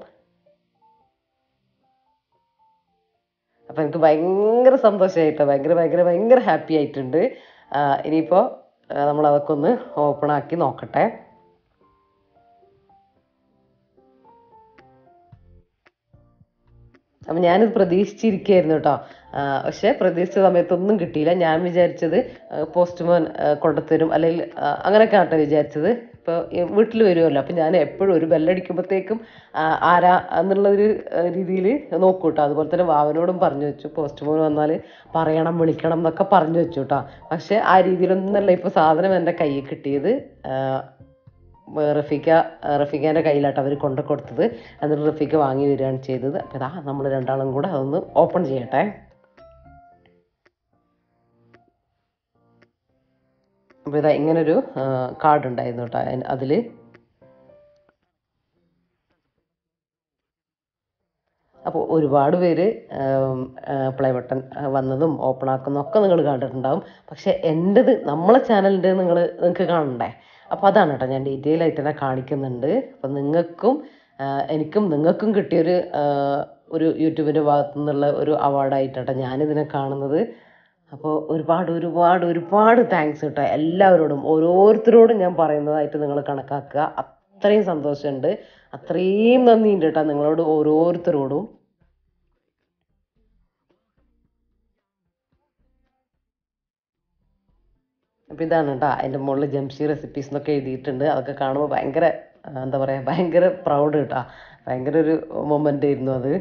അപ്പം എനിക്ക് ഭയങ്കര സന്തോഷമായിട്ടോ ഭയങ്കര ഭയങ്കര ഭയങ്കര ഹാപ്പി ആയിട്ടുണ്ട് ആ, ഇനിയിപ്പോൾ നമ്മൾ അതൊക്കെ ഒന്ന് ഓപ്പൺ ആക്കി നോക്കട്ടെ അപ്പം ഞാനിത് പ്രതീക്ഷിച്ചിരിക്കുകയായിരുന്നു കേട്ടോ ആ, പക്ഷേ പ്രതീക്ഷിച്ച സമയത്തൊന്നും കിട്ടിയില്ല ഞാൻ വിചാരിച്ചത് പോസ്റ്റ്മാൻ കൊണ്ടുത്തരും അല്ലെങ്കിൽ ആ, അങ്ങനെയൊക്കെ ആട്ടോ വിചാരിച്ചത് ഇപ്പോൾ വീട്ടിൽ വരുമല്ലോ അപ്പം ഞാൻ എപ്പോഴും ഒരു ബെല്ലടിക്കുമ്പോഴത്തേക്കും ആ, ആരാ എന്നുള്ളൊരു രീതിയിൽ നോക്കൂ കേട്ടോ അതുപോലെ തന്നെ വാവനോടും പറഞ്ഞു വെച്ചു പോസ്റ്റ്മാൻ വന്നാൽ പറയണം വിളിക്കണം എന്നൊക്കെ പറഞ്ഞു വെച്ചു കേട്ടോ പക്ഷേ ആ രീതിയിലൊന്നല്ല ഇപ്പോൾ സാധനം എൻ്റെ കയ്യിൽ കിട്ടിയത് ആ, റഫീക്ക റഫീഖാൻ്റെ കയ്യിലാട്ട് അവർ കൊണ്ടു കൊടുത്തത് എന്നിട്ട് റഫീഖ വാങ്ങി വരികയാണ് ചെയ്തത് അപ്പോൾ ഇതാ നമ്മൾ രണ്ടാളും കൂടെ അതൊന്ന് ഓപ്പൺ ചെയ്യട്ടെ അപ്പോൾ ഇതാ ഇങ്ങനൊരു കാർഡ് ഉണ്ടായിരുന്നു കേട്ടോ അതിൽ അപ്പോൾ ഒരുപാട് പേര് പ്ലേ ബട്ടൺ വന്നതും ഓപ്പൺ ആക്കുന്നതും ഒക്കെ നിങ്ങൾ കണ്ടിട്ടുണ്ടാവും പക്ഷേ എൻ്റെത് നമ്മളെ ചാനലിൻ്റെ നിങ്ങൾ നിങ്ങൾക്ക് കാണണ്ടേ അപ്പോൾ അതാണ് കേട്ടോ ഞാൻ ഡീറ്റെയിൽ ആയിട്ട് തന്നെ കാണിക്കുന്നുണ്ട് അപ്പം നിങ്ങൾക്കും ആ, എനിക്കും നിങ്ങൾക്കും കിട്ടിയൊരു ആ, ഒരു യൂട്യൂബിൻ്റെ ഭാഗത്തു നിന്നുള്ള ഒരു അവാർഡായിട്ടാണ് ഞാനിതിനെ കാണുന്നത് അപ്പോൾ ഒരുപാട് ഒരുപാട് ഒരുപാട് താങ്ക്സ് കേട്ടോ എല്ലാവരോടും ഓരോരുത്തരോടും ഞാൻ പറയുന്നതായിട്ട് നിങ്ങൾ കണക്കാക്കുക അത്രയും സന്തോഷമുണ്ട് അത്രയും നന്ദിയുണ്ട് കേട്ടോ നിങ്ങളോട് ഓരോരുത്തരോടും അപ്പോൾ ഇതാണ് കേട്ടോ അതിൻ്റെ മുകളിൽ ജംഷി റെസിപ്പീസ് എന്നൊക്കെ എഴുതിയിട്ടുണ്ട് അതൊക്കെ കാണുമ്പോൾ ഭയങ്കര ആ, എന്താ പറയുക ഭയങ്കര പ്രൗഡ് കേട്ടോ ഭയങ്കര ഒരു മൊമെൻ്റ് ആയിരുന്നു അത്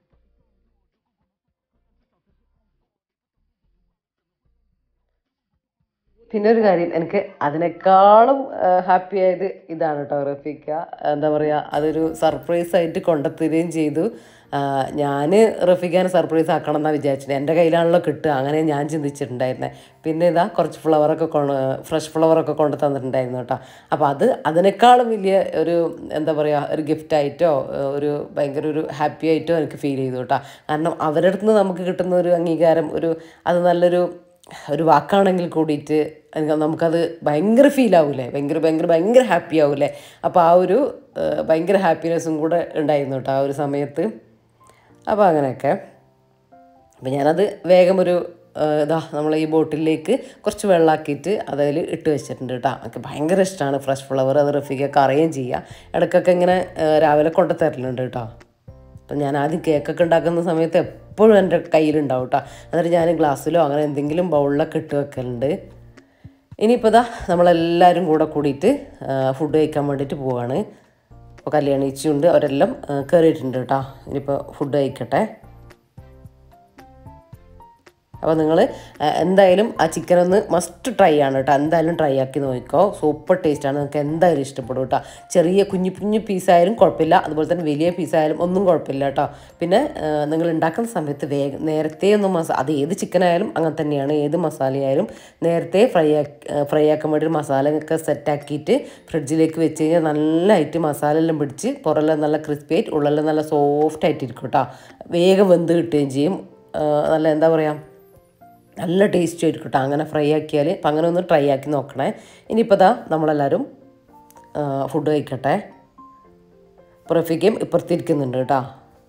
പിന്നെ ഒരു കാര്യം എനിക്ക് അതിനേക്കാളും ഹാപ്പി ആയത് ഇതാണ് കേട്ടോ റഫീക്ക എന്താ പറയുക അതൊരു സർപ്രൈസ് ആയിട്ട് കൊണ്ടുത്തരികയും ചെയ്തു ഞാൻ റഫീഖാനെ സർപ്രൈസ് ആക്കണം എന്നാണ് വിചാരിച്ചത് എൻ്റെ കയ്യിലാണല്ലോ കിട്ടുക അങ്ങനെ ഞാൻ ചിന്തിച്ചിട്ടുണ്ടായിരുന്നത് പിന്നെ ഇതാ കുറച്ച് ഫ്ലവറൊക്കെ കൊണ്ട് ഫ്രഷ് ഫ്ലവറൊക്കെ കൊണ്ട് തന്നിട്ടുണ്ടായിരുന്നു കേട്ടോ അപ്പോൾ അത് അതിനേക്കാളും വലിയ ഒരു എന്താ പറയുക ഒരു ഗിഫ്റ്റായിട്ടോ ഒരു ഭയങ്കര ഒരു ഹാപ്പി ആയിട്ടോ എനിക്ക് ഫീൽ ചെയ്തു കേട്ടോ കാരണം അവരുടെ അടുത്ത് നിന്ന് നമുക്ക് കിട്ടുന്ന ഒരു അംഗീകാരം ഒരു അത് നല്ലൊരു ഒരു വാക്കാണെങ്കിൽ കൂടിയിട്ട് എനിക്ക് നമുക്കത് ഭയങ്കര ഫീൽ ആവൂലേ ഭയങ്കര ഭയങ്കര ഭയങ്കര ഹാപ്പി ആവൂലേ അപ്പോൾ ആ ഒരു ആ, ഭയങ്കര ഹാപ്പിനെസ്സും കൂടെ ഉണ്ടായിരുന്നു കേട്ടോ ആ ഒരു സമയത്ത് അപ്പോൾ അങ്ങനെയൊക്കെ അപ്പം ഞാനത് വേഗം ഒരു ആ, ഇതാ നമ്മൾ ഈ ബോട്ടിലേക്ക് കുറച്ച് വെള്ളമാക്കിയിട്ട് അതിൽ ഇട്ട് വെച്ചിട്ടുണ്ട് കേട്ടോ എനിക്ക് ഭയങ്കര ഇഷ്ടമാണ് ഫ്രഷ് ഫ്ലവർ അത് റഫീക്കൊക്കെ അറിയുകയും ചെയ്യുക ഇടയ്ക്കൊക്കെ ഇങ്ങനെ ആ, രാവിലെ കൊണ്ടു തരലുണ്ട് കേട്ടോ അപ്പം ഞാൻ ആദ്യം കേക്കൊക്കെ ഉണ്ടാക്കുന്ന സമയത്ത് എപ്പോഴും എൻ്റെ കയ്യിലുണ്ടാവും കേട്ടോ എന്നിട്ട് ഞാൻ ഗ്ലാസ്സിലോ അങ്ങനെ എന്തെങ്കിലും ബൗളിലൊക്കെ ഇട്ട് വെക്കലുണ്ട് ഇനിയിപ്പോൾ ഇതാ നമ്മളെല്ലാവരും കൂടെ കൂടിയിട്ട് ഫുഡ് കഴിക്കാൻ വേണ്ടിയിട്ട് പോവാണ് അപ്പോൾ കല്യാണിച്ചുണ്ട് അവരെല്ലാം ആ, കയറിയിട്ടുണ്ട് കേട്ടോ ഇനിയിപ്പോൾ ഫുഡ് കഴിക്കട്ടെ അപ്പോൾ നിങ്ങൾ എന്തായാലും ആ ചിക്കൻ ഒന്ന് മസ്റ്റ് ട്രൈ ആണ് കേട്ടോ എന്തായാലും ട്രൈ ആക്കി നോക്കിക്കോ സൂപ്പർ ടേസ്റ്റാണ് നിങ്ങൾക്ക് എന്തായാലും ഇഷ്ടപ്പെടും കേട്ടോ ചെറിയ കുഞ്ഞു കുഞ്ഞു പീസായാലും കുഴപ്പമില്ല അതുപോലെ തന്നെ വലിയ പീസായാലും ഒന്നും കുഴപ്പമില്ല കേട്ടോ പിന്നെ നിങ്ങൾ ഉണ്ടാക്കുന്ന സമയത്ത് വേഗം നേരത്തെ ഒന്ന് മസാ അത് ഏത് ചിക്കൻ ആയാലും അങ്ങനെ തന്നെയാണ് ഏത് മസാലയായാലും നേരത്തെ ഫ്രൈ ആക്കി ഫ്രൈ ആക്കാൻ വേണ്ടി ഒരു മസാല ഒക്കെ സെറ്റാക്കിയിട്ട് ഫ്രിഡ്ജിലേക്ക് വെച്ച് കഴിഞ്ഞാൽ നല്ലതായിട്ട് മസാല എല്ലാം പിടിച്ച് പുറമെല്ലാം നല്ല ക്രിസ്പി ആയിട്ട് ഉള്ളെല്ലാം നല്ല സോഫ്റ്റ് ആയിട്ടിരിക്കും കേട്ടോ വേഗം വെന്ത് കിട്ടുകയും ചെയ്യും ആ, നല്ല എന്താ പറയുക നല്ല ടേസ്റ്റ് ആയിരിക്കും കേട്ടോ അങ്ങനെ ഫ്രൈ ആക്കിയാൽ അപ്പം അങ്ങനെ ഒന്ന് ട്രൈ ആക്കി നോക്കണേ ഇനിയിപ്പോൾ ദാ നമ്മളെല്ലാവരും ഫുഡ് കഴിക്കട്ടെ പ്രഫിക്കും ഇപ്പുറത്തിരിക്കുന്നുണ്ട് കേട്ടോ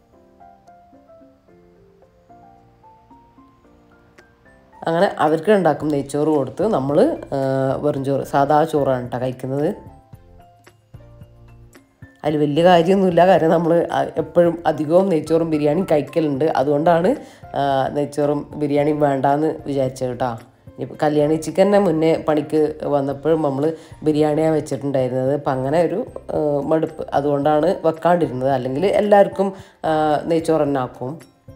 അങ്ങനെ അവർക്ക് ഉണ്ടാക്കും നെയ്ച്ചോറ് കൊടുത്ത് നമ്മൾ വെറും ചോറ് സാധാ ചോറാണ് കേട്ടോ കഴിക്കുന്നത് അതിൽ വലിയ കാര്യമൊന്നുമില്ല കാര്യം നമ്മൾ എപ്പോഴും അധികവും നെയ്ച്ചോറും ബിരിയാണിയും കഴിക്കലുണ്ട് അതുകൊണ്ടാണ് ആ, നെയ്ച്ചോറും ബിരിയാണിയും വേണ്ടാന്ന് വിചാരിച്ചത് കേട്ടോ ഇപ്പം കല്യാണി ചിക്കനെ മുന്നേ പണിക്ക് വന്നപ്പോഴും നമ്മൾ ബിരിയാണിയാണ് വെച്ചിട്ടുണ്ടായിരുന്നത് അപ്പം അങ്ങനെ ഒരു ആ, മടുപ്പ് അതുകൊണ്ടാണ് വെക്കാണ്ടിരുന്നത് അല്ലെങ്കിൽ എല്ലാവർക്കും ആ, നെയ്ച്ചോറ് തന്നെ ആക്കും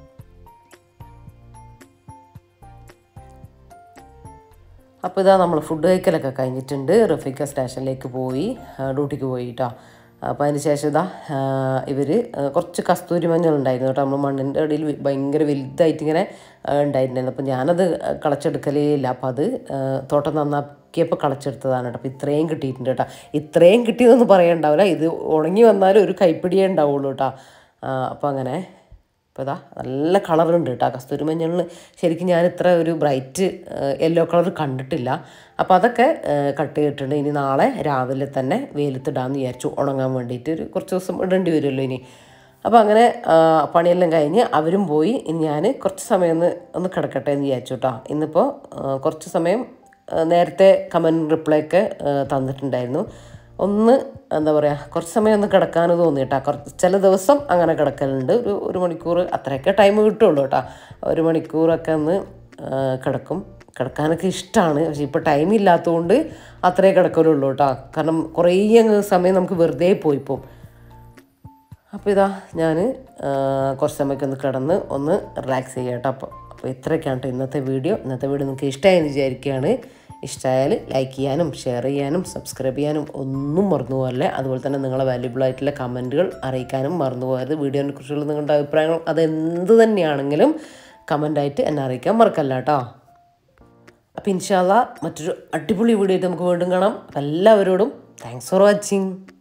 അപ്പോൾ ഇതാ നമ്മൾ ഫുഡ് കഴിക്കലൊക്കെ കഴിഞ്ഞിട്ടുണ്ട് റഫീക്ക സ്റ്റേഷനിലേക്ക് പോയി ആ, ഡ്യൂട്ടിക്ക് പോയി കേട്ടോ അപ്പോൾ അതിന് ശേഷം ഇതാ ഇവർ കുറച്ച് കസ്തൂരി മഞ്ഞൾ ഉണ്ടായിരുന്നു കേട്ടോ നമ്മൾ മണ്ണിൻ്റെ അടിയിൽ വി- ഭയങ്കര വലുതായിട്ട് ഇങ്ങനെ ആ, ഉണ്ടായിട്ടുണ്ടായിരുന്നു അപ്പോൾ ഞാനത് കളച്ചെടുക്കലേ ഇല്ല അപ്പോൾ അത് ആ, തോട്ടം നന്നാക്കിയപ്പോൾ കളച്ചെടുത്തതാണ് കേട്ടോ അപ്പോൾ ഇത്രയും കിട്ടിയിട്ടുണ്ട് കേട്ടോ ഇത്രയും കിട്ടിയതൊന്നും പറയണ്ടാവില്ല ഇത് ഉണങ്ങി വന്നാലും ഒരു കൈപ്പിടിയേ ഉണ്ടാവുള്ളൂ കേട്ടോ അപ്പോൾ അങ്ങനെ അപ്പോൾ ഇതാ നല്ല കളറുണ്ട് കേട്ടോ കസ്തൂരി മഞ്ഞളിന് ശരിക്കും ഞാൻ ഇത്ര ഒരു ബ്രൈറ്റ് യെല്ലോ കളർ കണ്ടിട്ടില്ല അപ്പോൾ അതൊക്കെ കട്ട് ചെയ്തിട്ടുണ്ട് ഇനി നാളെ രാവിലെ തന്നെ വെയിലത്തിടാമെന്ന് വിചാരിച്ചു ഉണങ്ങാൻ വേണ്ടിയിട്ട് ഒരു കുറച്ച് ദിവസം ഇടേണ്ടി വരുമല്ലോ ഇനി അപ്പോൾ അങ്ങനെ ആ, പണിയെല്ലാം കഴിഞ്ഞ് അവരും പോയി ഇനി ഞാൻ കുറച്ച് സമയം ഒന്ന് ഒന്ന് കിടക്കട്ടെ എന്ന് വിചാരിച്ചു കേട്ടോ ഇന്നിപ്പോൾ ആ, കുറച്ച് സമയം ആ, നേരത്തെ കമൻറ്റ് റിപ്ലൈ ഒക്കെ ആ, തന്നിട്ടുണ്ടായിരുന്നു ഒന്ന് എന്താ പറയുക കുറച്ച് സമയം ഒന്ന് കിടക്കാൻ തോന്നി കേട്ടോ കുറച്ച് ചില ദിവസം അങ്ങനെ കിടക്കലുണ്ട് ഒരു ഒരു മണിക്കൂർ അത്രയൊക്കെ ടൈം കിട്ടുള്ളൂ കേട്ടോ ഒരു മണിക്കൂറൊക്കെ ഒന്ന് ആ, കിടക്കും കിടക്കാനൊക്കെ ഇഷ്ടമാണ് പക്ഷേ ഇപ്പോൾ ടൈം ഇല്ലാത്തതുകൊണ്ട് അത്രേ കിടക്കലുള്ളൂ കേട്ടോ കാരണം കുറേ അങ്ങ് സമയം നമുക്ക് വെറുതെ പോയിപ്പോവും അപ്പോൾ ഇതാ ഞാൻ കുറച്ച് സമയമൊക്കെ ഒന്ന് കിടന്ന് ഒന്ന് റിലാക്സ് ചെയ്യാം കേട്ടോ അപ്പോൾ അപ്പോൾ ഇത്രയൊക്കെയാണ് കേട്ടോ ഇന്നത്തെ വീഡിയോ ഇന്നത്തെ വീഡിയോ നിങ്ങൾക്ക് ഇഷ്ടമായെന്ന് വിചാരിക്കുകയാണ് ഇഷ്ടമായാൽ ലൈക്ക് ചെയ്യാനും ഷെയർ ചെയ്യാനും സബ്സ്ക്രൈബ് ചെയ്യാനും ഒന്നും മറന്നു പോകല്ലേ അതുപോലെ തന്നെ നിങ്ങളെ വാല്യുബിൾ ആയിട്ടുള്ള കമൻറ്റുകൾ അറിയിക്കാനും മറന്നു പോകരുത് വീഡിയോനെ കുറിച്ചുള്ള നിങ്ങളുടെ അഭിപ്രായങ്ങൾ അതെന്ത് തന്നെയാണെങ്കിലും കമൻ്റായിട്ട് എന്നെ അറിയിക്കാൻ മറക്കല്ല കേട്ടോ അപ്പോൾ ഇൻഷാല്ല മറ്റൊരു അടിപൊളി വീഡിയോ ആയിട്ട് നമുക്ക് വീണ്ടും കാണാം അപ്പോൾ എല്ലാവരോടും താങ്ക്സ് ഫോർ വാച്ചിങ്